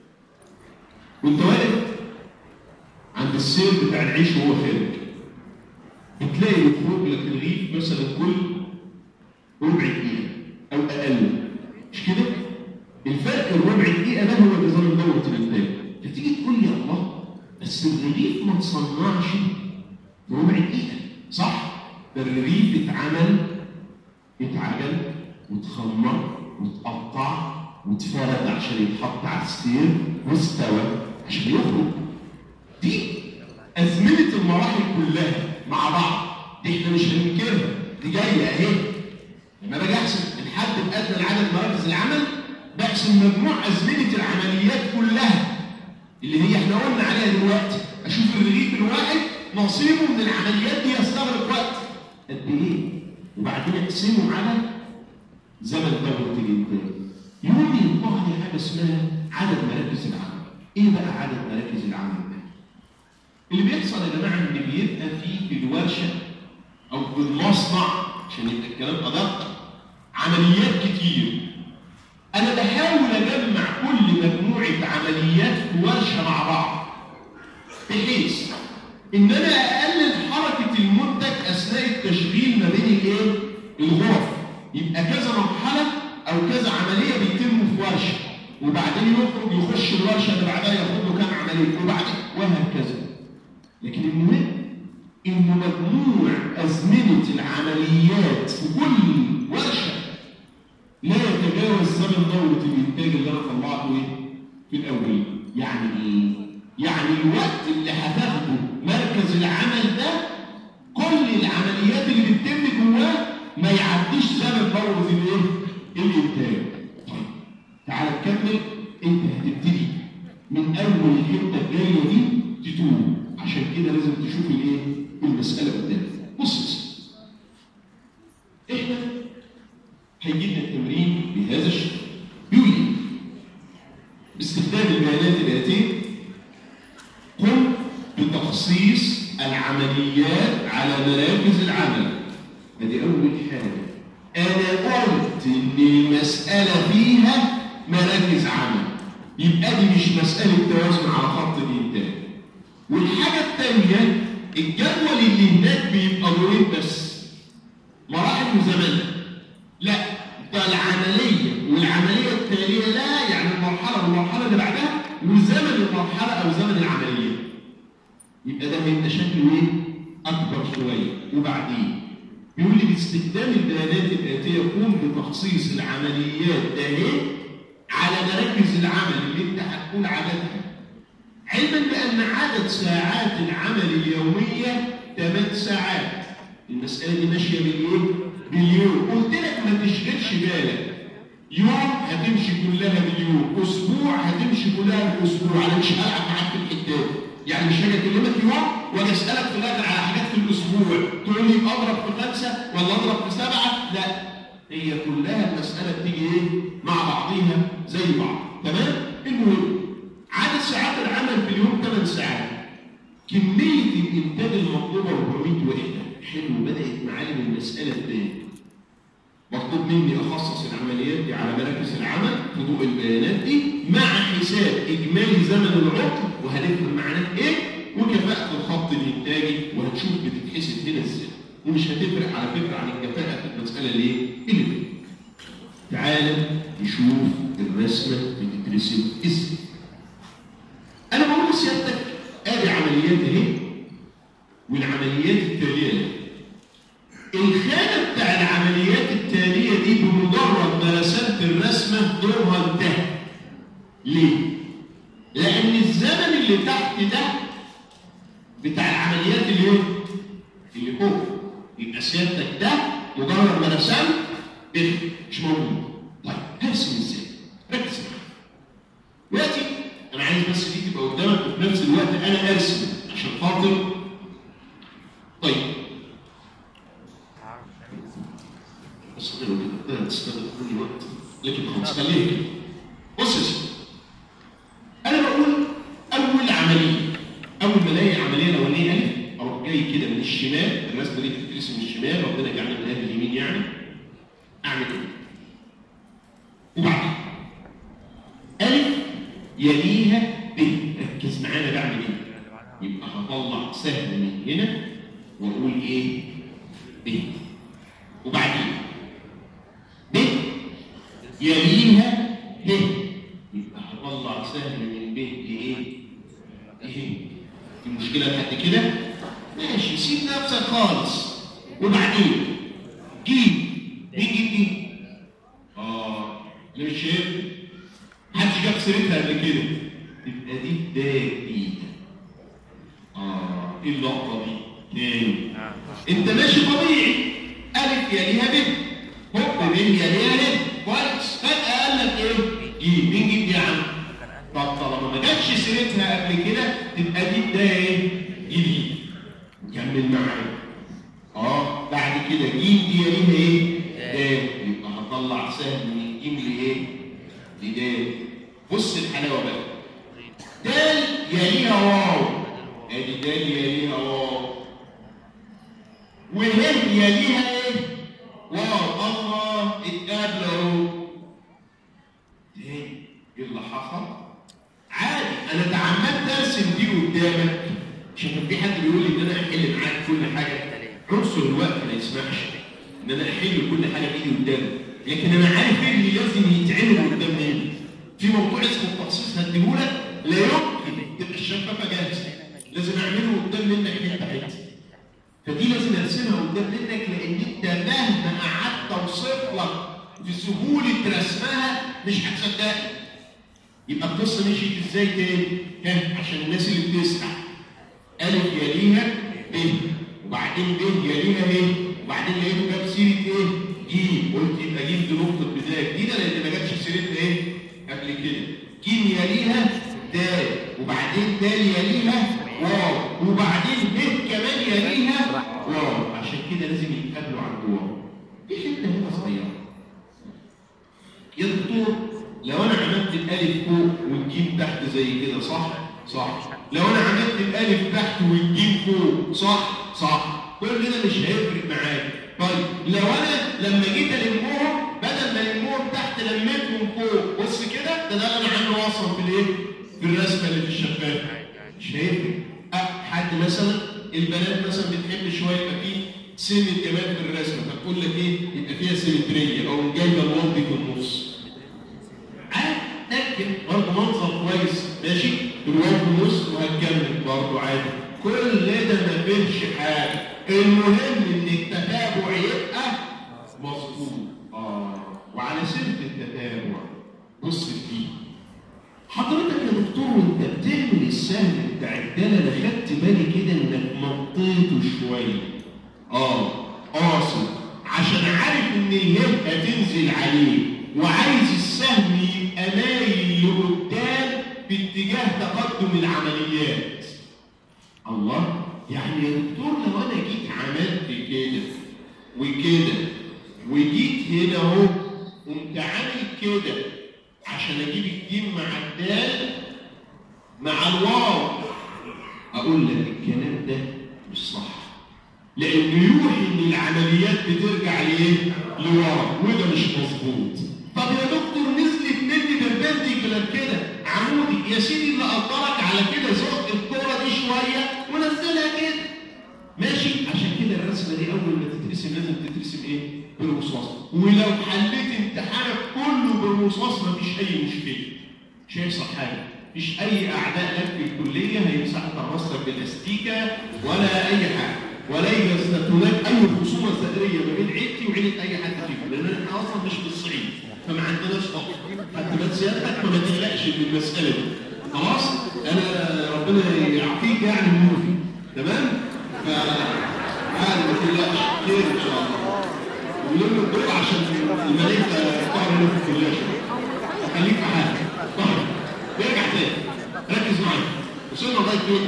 وانت واقف عند السير بتاع العيش وهو خارج. بتلاقي يخرج لك الرغيف مثلا كل ربع دقيقة أو أقل. مش كده؟ الفرق الربع دقيقة ده هو نظام دورة الإنتاج. فتيجي تقول لي الله بس الرغيف ما تصنعش في ربع دقيقة. صح؟ ده الرغيف اتعمل اتعجن واتخمر واتقطع واتفرد عشان يتحط على السير واستوى عشان يخرج دي أزمنة المراحل كلها مع بعض دي احنا مش هننكرها دي جاية اهي لما باجي احسب الحد الادنى لعدد مراكز العمل بحسب مجموع أزمنة العمليات كلها اللي هي احنا قلنا عليها دلوقتي اشوف الرغيف الواحد نصيبه من العمليات دي يستغرق وقت قد ايه؟ وبعدين اقسمه على زمن دورة الإنتاج يقول لي يطلع لي حاجة اسمها عدد مراكز العمل إيه بقى عدد مراكز العمل ده؟ اللي بيحصل يا جماعة إن بيبقى في في الورشة أو في المصنع عشان يبقى الكلام أدق عمليات كتير أنا بحاول أجمع كل مجموعة عمليات في ورشة مع بعض بحيث إن أنا أقلل حركة المنتج أثناء التشغيل ما بين الإيه؟ الغرف يبقى كذا مرحلة أو كذا عملية بيتم في ورشة وبعدين يخرج يخش الورشة اللي بعدها ياخد له كام عملية وبعدين وهكذا لكن المهم إن مجموع أزمنة العمليات في كل ورشة لا يتجاوز زمن دورة الإنتاج اللي أنا طلعته إيه؟ في الأول يعني إيه؟ يعني الوقت اللي هتاخده مركز العمل ده كل العمليات اللي بتتم جواه ما يعديش زمن دورة الإيه؟ الإنتاج طيب تعال نكمل أنت هتبتدي من أول الحتة الجاية دي تتوب عشان كده لازم تشوف الإيه؟ المسألة قدامك بص بص إحنا هيجي لنا التمرين بهذا الشكل بيقول لي باستخدام البيانات الآتية قم بتخصيص العمليات على مراكز العمل ادي أول حاجة أنا قلت إن المسألة فيها مراكز عمل يبقى دي مش مسألة توازن على خط الإنتاج والحاجة الثانية الجدول اللي هناك بيبقى دورين بس مراحل وزمنها لا ده العملية والعملية التالية لا يعني المرحلة والمرحلة اللي بعدها وزمن المرحلة أو زمن العملية يبقى ده هيبقى شكله إيه؟ أكبر شوية وبعدين بيقول لي باستخدام البيانات الآتية قوم بتخصيص العمليات ده إيه؟ على مراكز العمل اللي أنت هتقول عددها علما بأن عدد ساعات العمل اليومية 8 ساعات المسألة دي ماشية بالإيه؟ باليوم قلت لك ما تشغلش بالك يوم هتمشي كلها باليوم اسبوع هتمشي كلها بالاسبوع انا مش هلعب معاك في الحته يعني مش هاجي اكلمك يوم واجي اسالك في الاخر على حاجات في الاسبوع تقول لي اضرب في خمسه ولا اضرب في سبعه لا هي كلها المساله بتيجي ايه مع بعضيها زي بعض تمام المهم عدد ساعات العمل في اليوم 8 ساعات كميه الانتاج المطلوبه 400 وحده حلو بدات معالم المساله ازاي مطلوب مني اخصص العمليات دي على مراكز العمل في ضوء البيانات دي مع حساب اجمالي زمن العطل وهنفهم معناه ايه وكفاءه الخط الانتاجي وهنشوف بتتحسب هنا ازاي ومش هتفرق على فكره عن الكفاءه في المساله ليه؟ اللي فاتت. تعال نشوف الرسمه بتترسم ازاي. انا بقول لسيادتك ادي عمليات اهي والعمليات التاليه لها. الخانة بتاع العمليات التالية دي بمجرد ما رسمت الرسمة دورها انتهى. ليه؟ لأن الزمن اللي تحت ده بتاع العمليات اللي ايه؟ اللي فوق. يبقى سيادتك ده مجرد ما رسمت ايه؟ مش موجود. طيب هرسم ازاي؟ ركز معايا. دلوقتي أنا عايز بس دي تبقى قدامك وفي نفس الوقت أنا أرسم عشان خاطر طيب بس غير كده ده تستغرق كل وقت لكن خلاص خليها كده بص يا سيدي انا بقول اول عمليه اول ما الاقي العمليه الاولانيه الف اروح جاي كده من الشمال الرسمه دي بتترسم من الشمال ربنا يجعلنا من اهل اليمين يعني اعمل كده وبعدين الف يليها ب ركز معانا بعمل ايه يبقى هطلع سهم من هنا واقول ايه ب وبعدين ب يليها ه يبقى هطلع سهم من ب لايه؟ ايه؟ المشكله لحد كده؟ ماشي سيب نفسك خالص وبعدين جيب مين جيب دي؟ اه اللي مش شايف محدش جاب سيرتها قبل كده تبقى دي بدايه جديده اه ايه اللقطه دي؟ تاني انت ماشي طبيعي ألف يليها ب هوب ب يليها ب كويس فجأة قال لك إيه؟ جيب مين جيب دي يا عم؟ طب طالما ما جاتش سيرتها قبل كده تبقى دي بداية إيه؟ جديد كمل معايا اه بعد كده كده جيم دي يليها ايه؟ دال يبقى هطلع سهم من جيم لايه؟ لدال بص الحلاوه بقى دال يليها واو ادي دال يليها واو وهم يليها ايه؟ واو الله اتقابلوا اهو ايه؟ ايه اللي حصل؟ عادي انا تعمدت ارسم دي قدامك عشان كان في حد بيقول لي ان انا احل معاك كل حاجه عنصر الوقت ما يسمحش ان انا احل كل حاجه بايدي قدامك لكن انا عارف ايه اللي لازم يتعمل قدام مني في موضوع اسمه التخصيص هديهولك لا يمكن تبقى الشفافه جاهزه لازم اعمله قدام منك حته حته فدي لازم ارسمها قدام منك لان انت مهما قعدت اوصف لك في سهوله رسمها مش هتصدقني يبقى القصه مشيت ازاي تاني؟ ها عشان الناس اللي بتسمع الف يليها ب وبعدين ب يليها ايه؟ وبعدين لقيته جاب سيره ايه؟ جيم قلت يبقى جيم دي نقطه بدايه جديده لان ما جابش سيرتها ايه؟ قبل كده جيم يليها دال وبعدين دال يليها واو وبعدين ب كمان يليها واو عشان كده لازم يتقابلوا عند واو في حته هنا صغيره يا دكتور لو انا عملت الالف فوق والجيم تحت زي كده صح؟ صح. لو انا عملت الالف تحت والجيم فوق صح؟ صح. كل ده مش هيفرق معايا. طيب لو انا لما جيت المهم بدل ما المهم تحت لميتهم فوق بص كده ده ده اللي انا عامله اصلا في الايه؟ في الرسمه اللي في الشفافه. مش هيفرق. أه حد مثلا البنات مثلا بتحب شويه يبقى فيه سن الجمال في الرسمه فتقول لك ايه؟ يبقى فيها سيمتريه او جايبه الواو دي في النص. عادي لكن برضه منظر كويس ماشي الواد نص وهتكمل برضه عادي كل ده ما فيهش حاجه المهم ان التتابع يبقى مظبوط اه وعلى سيره التتابع بص فيه حضرتك يا دكتور وانت بتعمل السهم بتاع الداله انا خدت بالي كده انك مطيته شويه اه قاصد عشان عارف ان الهب هتنزل عليه وعايز السهم يبقى مايل لقدام باتجاه تقدم العمليات. الله يعني يا دكتور لو انا جيت عملت كده وكده وجيت هنا اهو قمت عامل كده عشان اجيب الجيم مع الدال مع الواو اقول لك الكلام ده مش صح لانه يوحي ان العمليات بترجع لايه؟ لورا وده مش مظبوط طب يا دكتور نزلت مني بربنديكولار كده عمودي يا سيدي اللي قدرك على كده زق الكوره دي شويه ونزلها كده ماشي عشان كده الرسمه دي اول ما تترسم لازم تترسم ايه؟ بالرصاص ولو حليت امتحانك كله بالرصاص مفيش اي مشكله مش هيحصل حاجه مفيش اي اعداء لك في الكليه هيمسح راسك بالاستيكه ولا اي حاجه ولا يوجد هناك اي خصومه ثأريه ما بين عيلتي وعيله اي حد فيكم لان احنا اصلا مش في الصعيد فما عندناش فقر حتى بس سيادتك فما تقلقش من المساله دي خلاص انا ربنا يعافيك يعني من نوفي تمام ف عادي ما تقلقش خير ان شاء الله ولم الدور عشان الملائكه طاهر له في الكليه خليك في حالك طاهر نرجع تاني ركز معايا وصلنا لغايه فين؟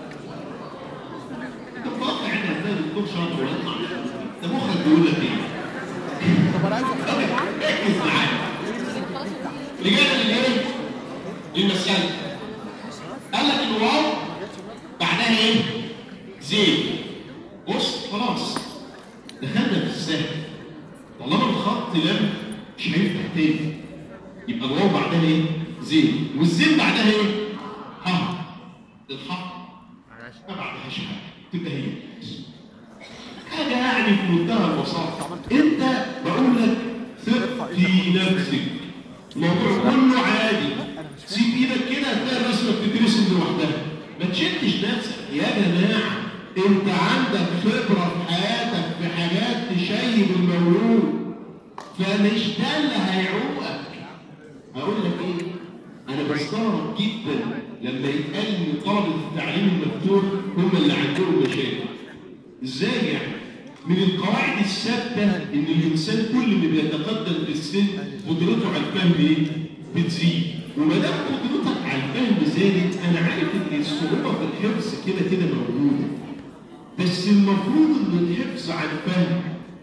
انت متوقع ان ازاي الدكتور شاطر ويطلع ده مخك بيقول لك ايه؟ طب انا عايز ركز معايا رجعنا للايه؟ للمسألة قال لك الواو بعدها ايه؟ زين بص خلاص دخلنا في السهل طالما الخط لم مش هيفتح تاني يبقى الواو بعدها ايه؟ زين والزين بعدها ايه؟ ها الحق ما بعدهاش حاجه تبقى هي حاجه يعني في منتهى البساطه انت بقول لك ثق في نفسك الموضوع كله عادي سيب ايدك كده هتلاقي الرسمه بتترسم لوحدها ما تشدش نفسك يا جماعه انت عندك خبره في حياتك في حاجات تشيب المولود فمش ده اللي هيعوقك هقول لك ايه انا بستغرب جدا لما يتقال ان طلبه التعليم المفتوح هم اللي عندهم مشاكل ازاي يعني من القواعد الثابته ان الانسان كل ما بيتقدم في السن قدرته على الفهم ايه بتزيد وما دام قدرتك على الفهم زادت انا عارف ان الصعوبه في الحفظ كده كده موجوده بس المفروض ان الحفظ عن فهم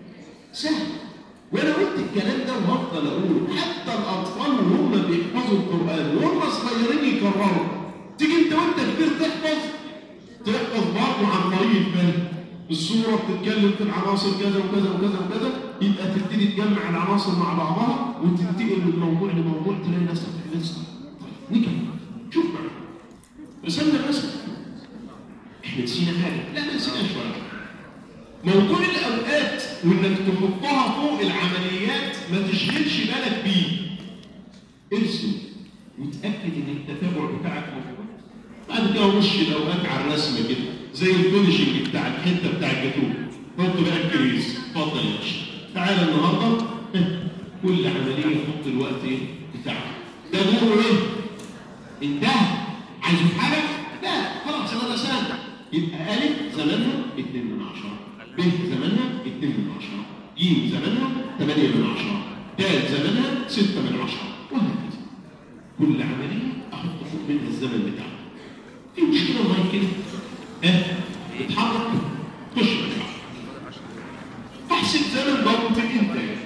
سهل وانا قلت الكلام ده وهفضل اقول حتى الاطفال وهم بيحفظوا القران وهم صغيرين يكرروا تيجي انت وانت كبير تحفظ تحفظ برضه عن طريق الفهم الصوره بتتكلم في العناصر كذا وكذا وكذا وكذا يبقى تبتدي تجمع العناصر مع بعضها وتنتقل من موضوع لموضوع تلاقي نفسك حفظت طيب نكمل شوف معايا رسمنا الرسم احنا نسينا حاجه لا ما نسيناش ولا حاجه موضوع الاوقات وانك تحطها فوق العمليات ما تشغلش بالك بيه ارسم وتاكد ان التتابع بتاعك موجود بعد كده رش الاوقات على الرسمه كده زي الفينشنج بتاع الحته بتاع الجاتوه حط بقى الكريس اتفضل يا باشا تعالى النهارده كل عمليه حط الوقت ايه بتاعها ده دوره ايه؟ انتهى عايزه في حاجه؟ لا خلاص انا رسمت يبقى ألف زمانها 2 من 10 ب زمانها 2 من 10 ج زمانها 8 من 10 د زمانها 6 من 10 وهكذا كل عملية أحط فوق منها الزمن بتاعها في مشكلة لغاية كده ها اتحرك خش بقى احسب زمن ضربة الإنتاج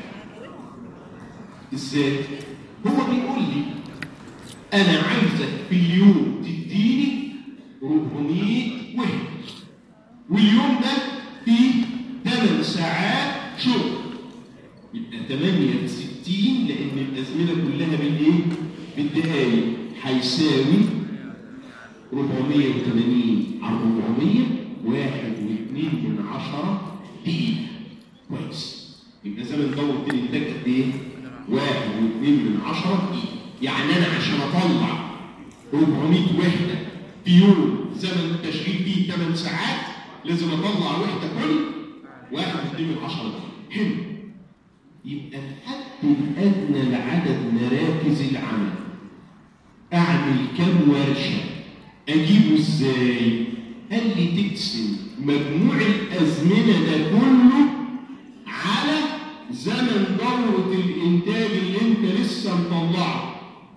ازاي؟ هو بيقول لي أنا عايزك في اليوم تديني 400 وحدة واليوم ده فيه 8 ساعات شغل يبقى 68 لأن الأزمنة كلها بالإيه؟ بالدقايق هيساوي 480 على 400 واحد واثنين من عشرة دقيقة كويس يبقى زمن دورة الإنتاج قد إيه؟ واحد واثنين من عشرة دقيقة يعني أنا عشان أطلع 400 وحدة في يوم زمن التشغيل فيه 8 ساعات لازم اطلع وحده كل واحد واثنين من 10 دقيقة حلو يبقى الحد الادنى لعدد مراكز العمل اعمل كم ورشه اجيبه ازاي قال لي تقسم مجموع الازمنه ده كله على زمن دوره الانتاج اللي انت لسه مطلعه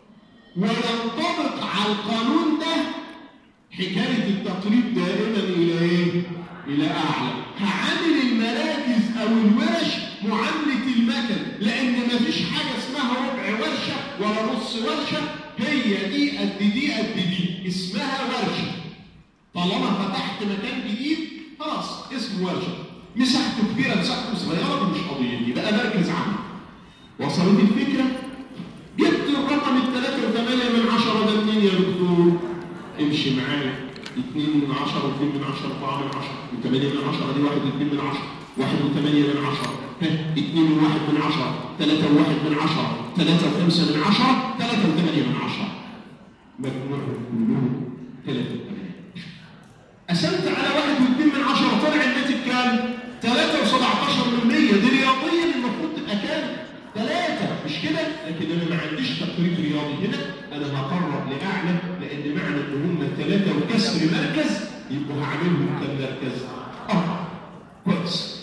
وينطبق على القانون ده حكاية التقريب دائما إلى إيه؟ إلى أعلى. هعامل المراكز أو الورش معاملة المكن، لأن مفيش حاجة اسمها ربع ورشة ولا نص ورشة، هي دي قد دي قد دي، اسمها ورشة. طالما فتحت مكان جديد خلاص اسمه ورشة. مساحته كبيرة مساحته صغيرة مش قضية، يبقى مركز عمل. وصلت الفكرة؟ جبت الرقم الثلاثة وثمانية من عشرة ده منين يا دكتور؟ امشي معايا 2 من 10 و2 من 10 4 من 10 و8 من 10 دي 1 و2 من 10 1 و8 من 10 2 و1 من 10 3 و1 من 10 3 و5 من 10 3 و8 من 10 مجموعهم كلهم 3 و8 قسمت على 1 و2 من 10 طلع الناتج كام؟ 3 و17 من 100 دي رياضيا المفروض تبقى كام؟ 3 مش كده؟ لكن انا ما عنديش تقريب رياضي هنا انا هقرب لاعلى لان معنى ان هم ثلاثه وكسر مركز يبقوا هعملهم كم مركز؟ اربعه كويس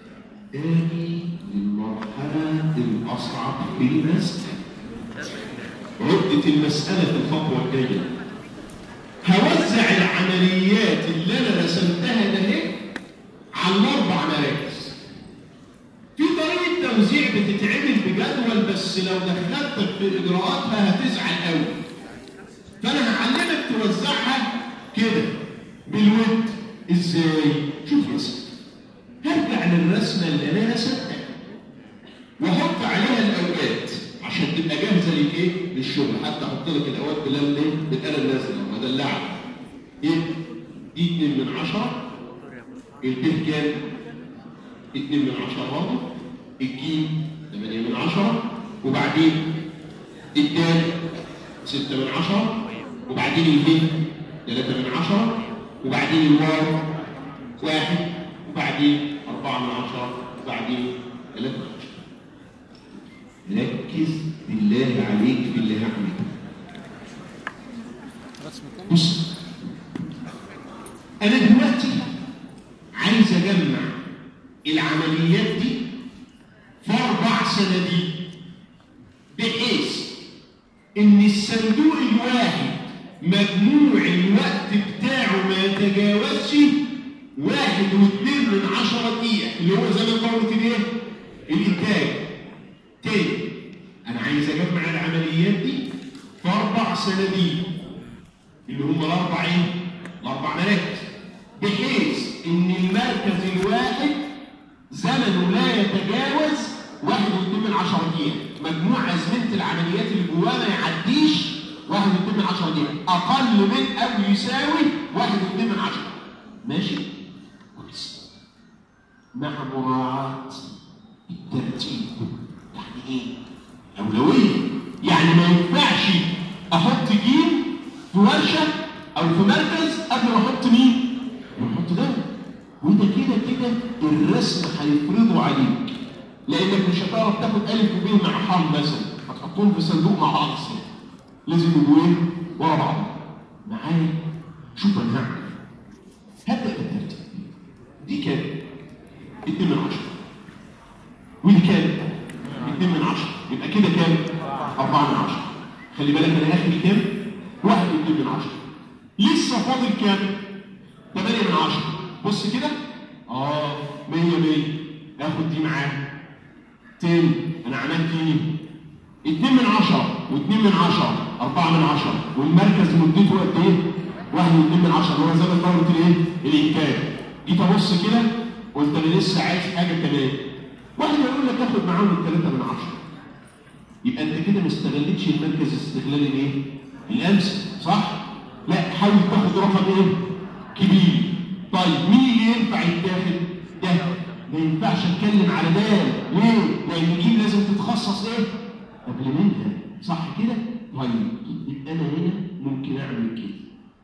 اجي للمرحله الاصعب في المساله عدة المسألة في الخطوة الجاية هوزع العمليات اللي أنا رسمتها ده على الأربع مراكز في طريقة توزيع بتتعمل بجدول بس لو دخلت في إجراءاتها هتزعل قوي فأنا هعلمك توزعها كده بالود إزاي؟ شوف يا سيدي هرجع للرسمة اللي أنا رسمتها وأحط عليها الأوقات عشان تبقى جاهزة للإيه؟ للشغل حتى أحط لك الأوقات بالآلة إيه؟ بالآلة النازلة وأدلعك إيه؟ دي 2 من 10 الب كام؟ 2 من 10 برضه الجيم 8 من 10 وبعدين الدال 6 من 10 وبعدين الب 3 من 10 وبعدين الواو واحد وبعدين 4 من 10 وبعدين 3 من 10 ركز بالله عليك في اللي هعمله بص انا دلوقتي عايز اجمع العمليات دي في اربع صناديق بحيث ان الصندوق الواحد مجموع الوقت بتاعه ما يتجاوزش واحد واثنين من عشرة دقيقة اللي هو زمن دورة الايه؟ الانتاج تاني انا عايز اجمع العمليات دي في اربع صناديق اللي هم الاربع ايه؟ الاربع مراكز بحيث ان المركز الواحد زمنه لا يتجاوز واحد واثنين من عشرة دقيقة مجموع أزمنة العمليات اللي جواه ما يعديش واحد واثنين من عشرة دقيقة أقل من أو يساوي واحد واثنين من عشرة ماشي؟ كويس مع مراعاة الترتيب يعني إيه؟ أولوية يعني ما ينفعش أحط جيم في ورشة أو في مركز قبل ما أحط مين؟ أحط ده وده كده كده الرسم هيفرضه عليك لانك مش هتعرف تاخد الف وب مع حرف مثلا هتحطهم في صندوق مع بعض السنة. لازم يبقوا ايه؟ ورا بعض معايا شوف انا هعمل هبدا بالترتيب دي كام؟ 2 من 10 ودي كام؟ 2 من 10 يبقى كده كام؟ 4 من 10 خلي بالك انا اخري كام؟ 1 و2 من 10 لسه فاضل كام؟ 8 من 10 بص كده اه 100 100 اخد دي معاها تاني انا عملت ايه 2 من 10 و2 من 10 4 من 10 والمركز مدته قد ايه 1 و2 من 10 اللي هو زمن دوره الايه الانتاج جيت ابص كده قلت انا لسه عايز حاجه كمان واحد يقول لك اخد معاهم الثلاثه من 10 يبقى انت كده ما استغلتش المركز استغلال الايه الامثل صح لا حاول تاخد رقم ايه كبير طيب مين اللي ينفع يتاخد؟ ده ما ينفعش اتكلم على ده ليه؟ لان دي لازم تتخصص ايه؟ قبل منها صح كده؟ طيب يبقى انا هنا ممكن اعمل كده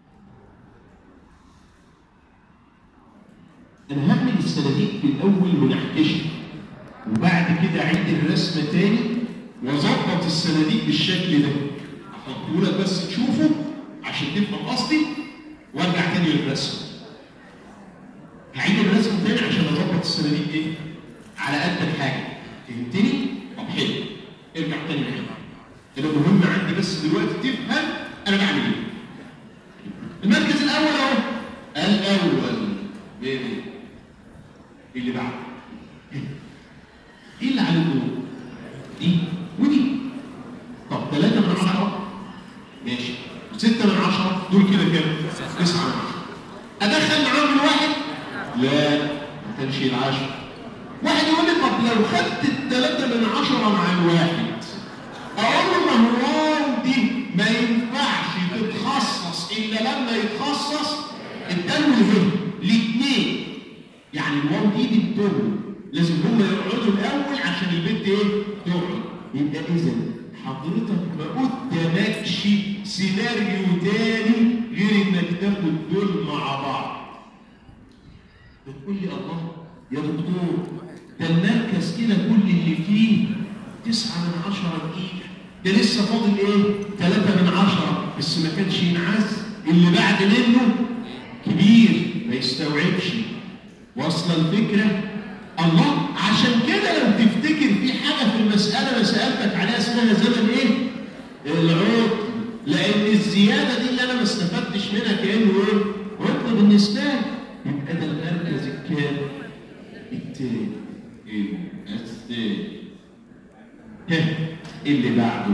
انا هعمل الصناديق في الاول منعكشه وبعد كده اعيد الرسم تاني واظبط الصناديق بالشكل ده احطه لك بس تشوفه عشان تفهم قصدي وارجع تاني للرسم هعيد الرسم تاني عشان اظبط الصناديق ايه؟ على قد الحاجه فهمتني؟ طب حلو ارجع تاني معايا انا مهم عندي بس دلوقتي تفهم انا بعمل ايه المركز الاول اهو الاول بيبي اللي بعده ايه اللي على الدور؟ دي ودي طب ثلاثة من عشرة ماشي ستة من عشرة دول كده كام؟ تسعة من عشرة أدخل معاهم الواحد؟ لا ما كانش العشرة واحد يقول لي طب لو خدت الثلاثة من عشرة مع الواحد أقول له ما هو دي ما ينفعش تتخصص إلا لما يتخصص الدم والهب الاثنين يعني الواو دي بنتهم لازم هم يقعدوا الاول عشان البنت ايه تقعد يبقى اذا حضرتك ما قدامكش سيناريو تاني غير انك تاخد دول مع بعض بتقول لي الله يا دكتور ده المركز كده كل اللي فيه تسعة من عشرة دقيقة ده لسه فاضل ايه؟ ثلاثة من عشرة بس ما كانش ينعز اللي بعد منه كبير ما يستوعبش واصله الفكره الله عشان كده لو تفتكر في حاجه في المساله انا سالتك عليها اسمها زمن ايه؟ العطل لان الزياده دي اللي انا ما استفدتش منها كانه ايه؟ عطل بالنسبه لي يبقى ده المركز الكام؟ التاني الثاني ها اللي بعده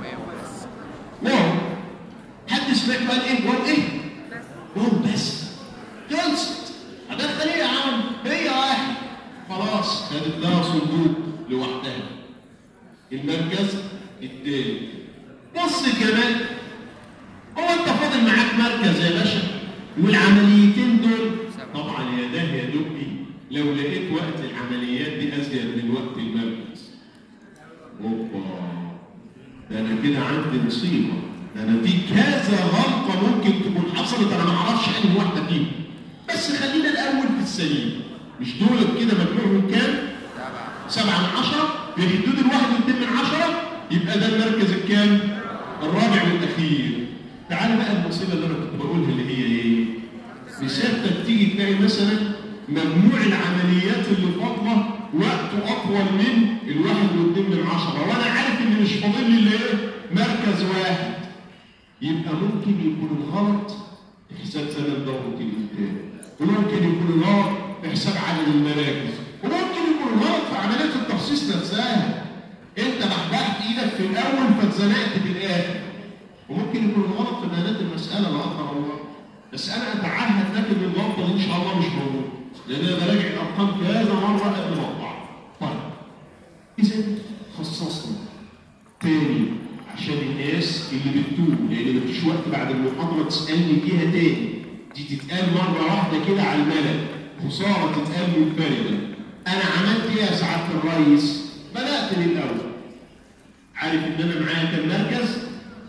واو حد سمعك قال ايه؟ واو ايه؟ واو بس خلصت هدخل ايه يا عم؟ هي واحد خلاص خدت لها صندوق لوحدها المركز التاني بص كمان هو انت فاضل معاك مركز يا باشا والعمليتين دول طبعا يا ده يا دقي لو لقيت وقت العمليات دي ازيد من وقت المركز اوبا ده انا كده عندي مصيبه ده انا في كذا غلطه ممكن تكون حصلت انا ما اعرفش انهي واحده فيهم بس خلينا الاول في السليم مش دول كده مجموعهم كام؟ سبعة من عشرة في حدود الواحد واثنين من عشرة يبقى ده المركز الكام؟ الرابع والأخير. تعال بقى المصيبة اللي أنا كنت بقولها اللي هي إيه؟ بسيادتك تيجي تلاقي مثلا مجموع العمليات اللي فاضلة وقته أطول من الواحد واثنين من عشرة وأنا عارف إن مش فاضل لي إلا إيه؟ مركز واحد. يبقى ممكن يكون الغلط في حساب سنة دورة الإنتاج. وممكن يكون الغلط في حساب عدد المراكز وممكن يكون الغلط في في عمليه التخصيص نفسها انت بحبحت ايدك في الاول فاتزنقت في الاخر وممكن يكون الغلط في بيانات المساله لا قدر الله بس انا اتعهد لك ان الغلطه دي ان شاء الله مش موجوده لان انا براجع الارقام كذا مره قبل ما اطبع طيب اذا خصصنا تاني عشان الناس اللي بتتوب لان مفيش وقت بعد المحاضره تسالني فيها تاني دي تتقال مره واحده كده على الملأ خساره تتقال منفرده انا عملت ايه يا سعاده الرئيس؟ بدات من الاول عارف ان انا معايا كام مركز؟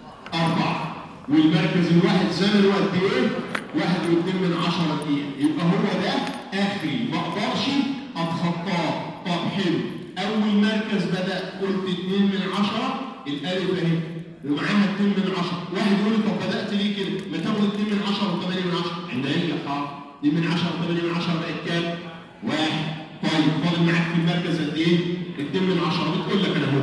اربعه والمركز الواحد زمنه قد ايه؟ واحد واثنين من عشرة دقيقة يبقى هو ده اخري ما اقدرش اتخطاه طب حلو اول مركز بدا قلت اثنين من عشرة الالف اهي ومعاها اثنين من عشرة واحد يقول لي طب بدات ليه كده؟ ما تاخد اثنين من عشرة وثمانية من عشرة عندنا حاضر اثنين من عشرة وثمانية من عشرة بقت كام؟ واحد طيب فاضل معاك في المركز قد ايه؟ اثنين من عشرة بتقول لك انا اهو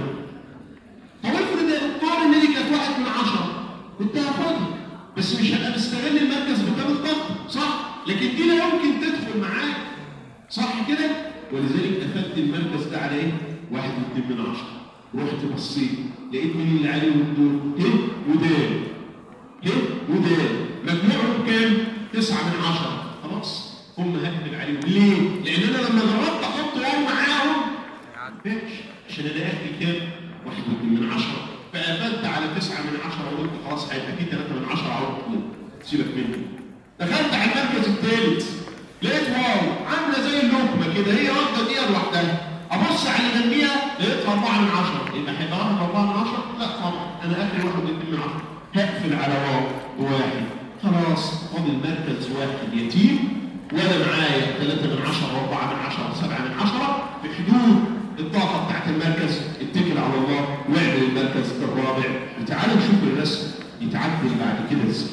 طب افرض يا دكتور ان دي كانت واحد من عشرة كنت هاخدها بس مش هبقى مستغل المركز بكامل طاقته صح؟ لكن دي لا يمكن تدخل معاك صح كده؟ ولذلك قفلت المركز ده على ايه؟ واحد واثنين من عشرة رحت بصيت لقيت مين اللي عليهم دول؟ ه ودال ه ودال مجموعهم كام؟ تسعة من عشرة خلاص هم هكتب عليهم ليه؟ لأن أنا لما جربت أحط واو معاهم ماشي عشان أنا آخري كام؟ واحد واثنين من عشرة فقفلت على تسعة من عشرة وقلت خلاص هيبقى في ثلاثة من عشرة أهو سيبك منه دخلت على المركز الثالث لقيت واو عاملة زي اللقمة كده هي واخدة دقيقة لوحدها أبص على اللي جنبيها لقيتها أربعة من عشرة يبقى هيبقى واحد أربعة من عشرة؟ لا طبعا أنا آخر واحد واثنين من عشرة هقفل على واو واحد خلاص فاضل مركز واحد يتيم وأنا معايا ثلاثة من عشرة وأربعة من عشرة وسبعة من عشرة في حدود الطاقة بتاعت المركز اتكل على الله واعمل المركز الرابع وتعالوا نشوف الرسم يتعدل بعد كده ازاي.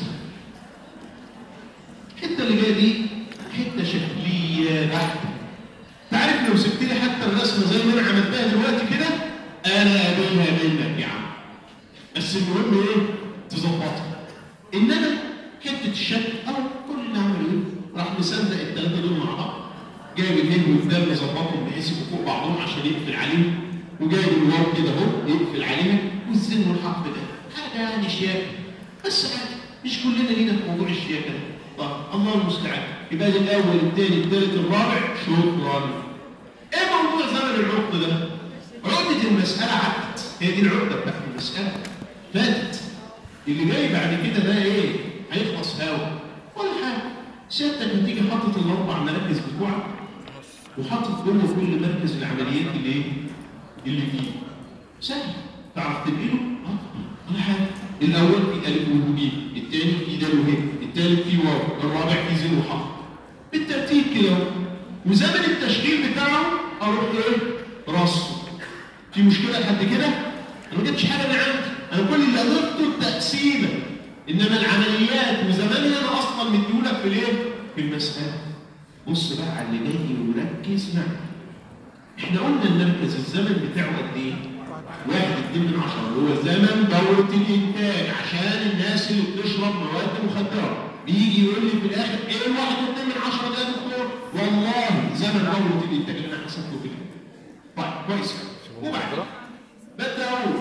الحتة اللي جاية دي حتة شكلية بحتة. تعرف لو سبت لي حتى الرسمة زي ما انا عملتها دلوقتي كده انا قابلها منك يا عم. بس المهم ايه؟ تظبطها. انما حتة الشكل او كل اللي عمله ايه؟ راح مصدق الثلاثة دول مع بعض. جايب الاثنين والدال مظبطهم بحيث يبقوا فوق بعضهم عشان يقفل عليهم وجايب الواو كده اهو يقفل عليها والزن والحرف ده حاجه يعني شياكه بس عادي مش كلنا لينا في موضوع الشياكه ده طب الله المستعان يبقى الاول الثاني الثالث الرابع شكرا ايه موضوع زمن العقد ده؟ عقدة المسألة عدت هي دي العقدة بتاعت المسألة فاتت اللي جاي بعد كده ده ايه؟ هيخلص هوا ولا حاجة سيادتك هتيجي حاطط الأربع مراكز بتوعك وحاطط جوه كل مركز العمليات اللي ايه؟ اللي فيه سهل تعرف تنقله؟ اه ولا حاجه الاول في الف وجيم الثاني في دال وه الثالث في واو الرابع في زين وحرف بالترتيب كده وزمن التشغيل بتاعه اروح ايه؟ رصه في مشكله لحد كده؟ انا ما جبتش حاجه من عندي انا كل اللي قدرته التقسيمه انما العمليات وزمانها انا اصلا مديهولك في الايه؟ في المساله بص بقى على اللي جاي وركز معايا احنا قلنا المركز الزمن بتاعه قد ايه؟ واحد اتنين من عشرة اللي هو زمن دورة الإنتاج عشان الناس اللي بتشرب مواد مخدرة بيجي يقول لي في الآخر إيه الواحد واتنين من عشرة ده يا دكتور؟ والله زمن دورة الإنتاج اللي أنا حسبته كده. طيب كويس وبعدين ببدأ أقول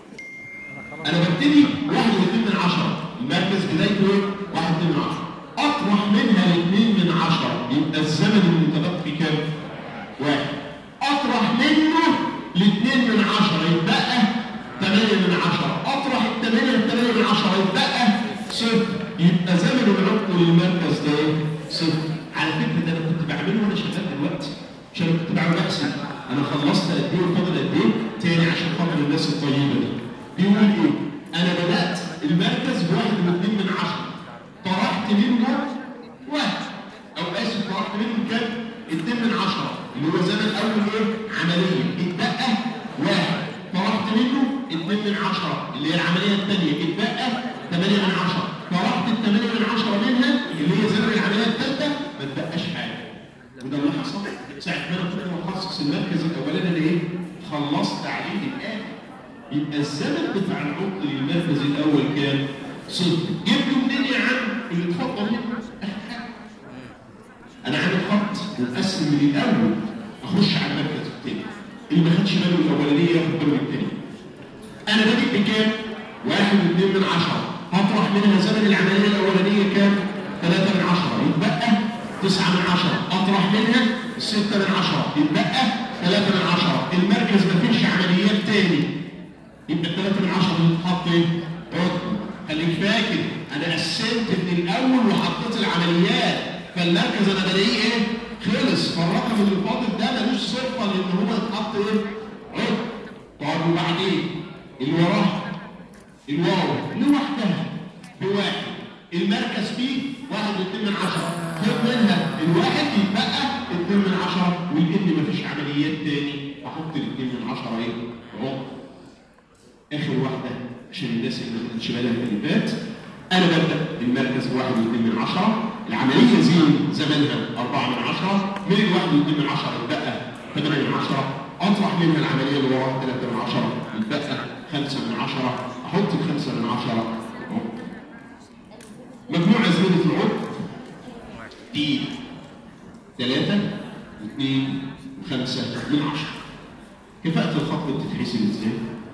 أنا ببتدي واحد واتنين من عشرة المركز بدايته إيه؟ واحد واتنين من عشرة أطرح منها الاثنين من عشرة يبقى الزمن المتبقي كام؟ واحد أطرح منه الاثنين من عشرة يتبقى ثمانية من عشرة أطرح الثمانية الثمانية من عشرة يتبقى صفر يبقى زمن العقد للمركز ده ايه؟ صفر على فكرة ده أنا كنت بعمله وأنا شغال دلوقتي مش أنا كنت بعمل أحسن أنا خلصت قد إيه وفاضل قد إيه تاني عشان خاطر الناس الطيبة دي بيقول إيه؟ أنا بدأت المركز بواحد واثنين من عشرة طرحت منه واحد أو آسف طرحت منه كام؟ اثنين من عشرة اللي هو زمن أول إيه؟ عملية اتبقى واحد طرحت منه اثنين من عشرة اللي هي العملية الثانية اتبقى ثمانية من عشرة طرحت الثمانية من عشرة منها اللي هي زمن العملية الثالثة ما تبقاش حاجة وده اللي حصل ساعة ما أنا كنت مخصص المركز الأولاني اللي إيه؟ خلصت عليه الآن يبقى الزمن بتاع العقد للمركز الأول كام؟ صفر جبته منين يا عم؟ اللي اتفضل منه انا عامل خط متقسم من الاول اخش على المركز الثاني اللي ما خدش باله الاولانيه ياخد باله من الثانيه انا بادئ بكام؟ واحد واثنين من عشره هطرح منها زمن العمليه الاولانيه كام؟ ثلاثه من عشره يتبقى تسعه من عشره اطرح منها سته من عشره يتبقى ثلاثه من عشره المركز ما فيش عمليات تاني يبقى الثلاثه من عشره دي تتحط ايه؟ عقد خليك فاكر انا قسمت من الاول وحطيت العمليات فالمركز انا بلاقيه ايه؟ خلص فالرقم اللي فاضل ده ملوش صفه لان هو يتحط ايه؟ عقد طب وبعدين اللي وراه الواو لوحدها بواحد المركز فيه واحد واثنين من عشرة خد منها الواحد يتبقى اثنين من عشرة والان مفيش عمليات تاني احط الاثنين من عشرة ايه؟ عقد اخر واحده عشان الناس اللي ما خدتش بالها من اللي فات انا ببدا المركز بواحد واثنين من عشره العمليه زين زمنها أربعة من عشرة من الواحد واثنين من عشرة يتبقى ثمانية من عشرة أطرح منها العملية اللي وراها ثلاثة من عشرة يتبقى خمسة من عشرة أحط الخمسة من عشرة مجموع أزمنة العقد دي ثلاثة واثنين وخمسة من عشرة كفاءة الخط بتتحسب ازاي؟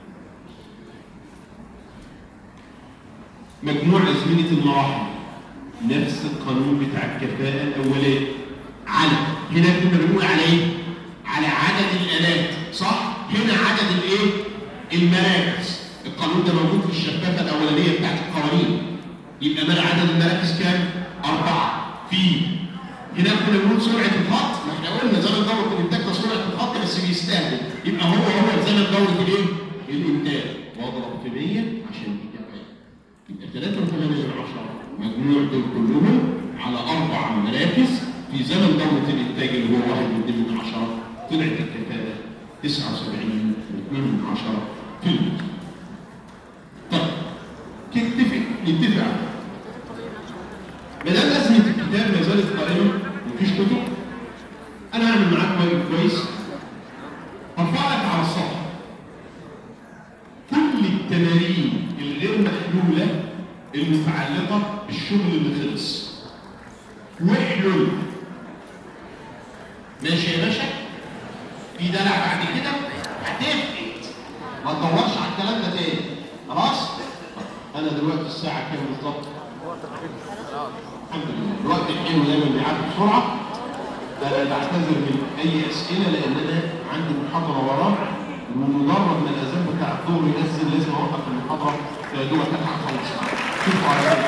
مجموع أزمنة المراحل نفس القانون بتاع الكفاءة الأولاني على هنا كنا بنقول على إيه؟ على عدد الآلات صح؟ هنا عدد الإيه؟ المراكز القانون ده موجود في الشفافة الأولانية بتاعت القوانين يبقى مدى عدد المراكز كام؟ أربعة في هنا كنا بنقول سرعة الخط ما احنا قلنا زمن دورة الإنتاج ده سرعة الخط بس بيستهدف يبقى هو هو زمن دورة الإيه؟ الإنتاج واضرب في 100 عشان دي كفاءة يبقى 3 و8 من 10 مجموع دول كلهم على اربع مراكز في زمن دوره الانتاج اللي هو 1 من 10 طلعت الكفاءه 79 و2 من 10 في المية. طيب نتفق نتفق على ما دام ازمه الكتاب ما زالت قائمه ومفيش كتب انا هعمل معاك واجب كويس هرفع لك على السطح كل التمارين الغير محلوله المتعلقة بالشغل اللي خلص واحلل ماشي يا باشا في دلع بعد كده هتفقد ما تدورش على الكلام ده تاني خلاص انا دلوقتي الساعة كام بالظبط؟ الحمد لله الوقت الحلو دايما بيعدي بسرعة انا بعتذر من اي اسئلة لان انا عندي محاضرة وراه ومجرد ما الاذان بتاع الظهر ينزل لازم اوقف المحاضرة يا دوبك الحق خلاص شوفوا على خير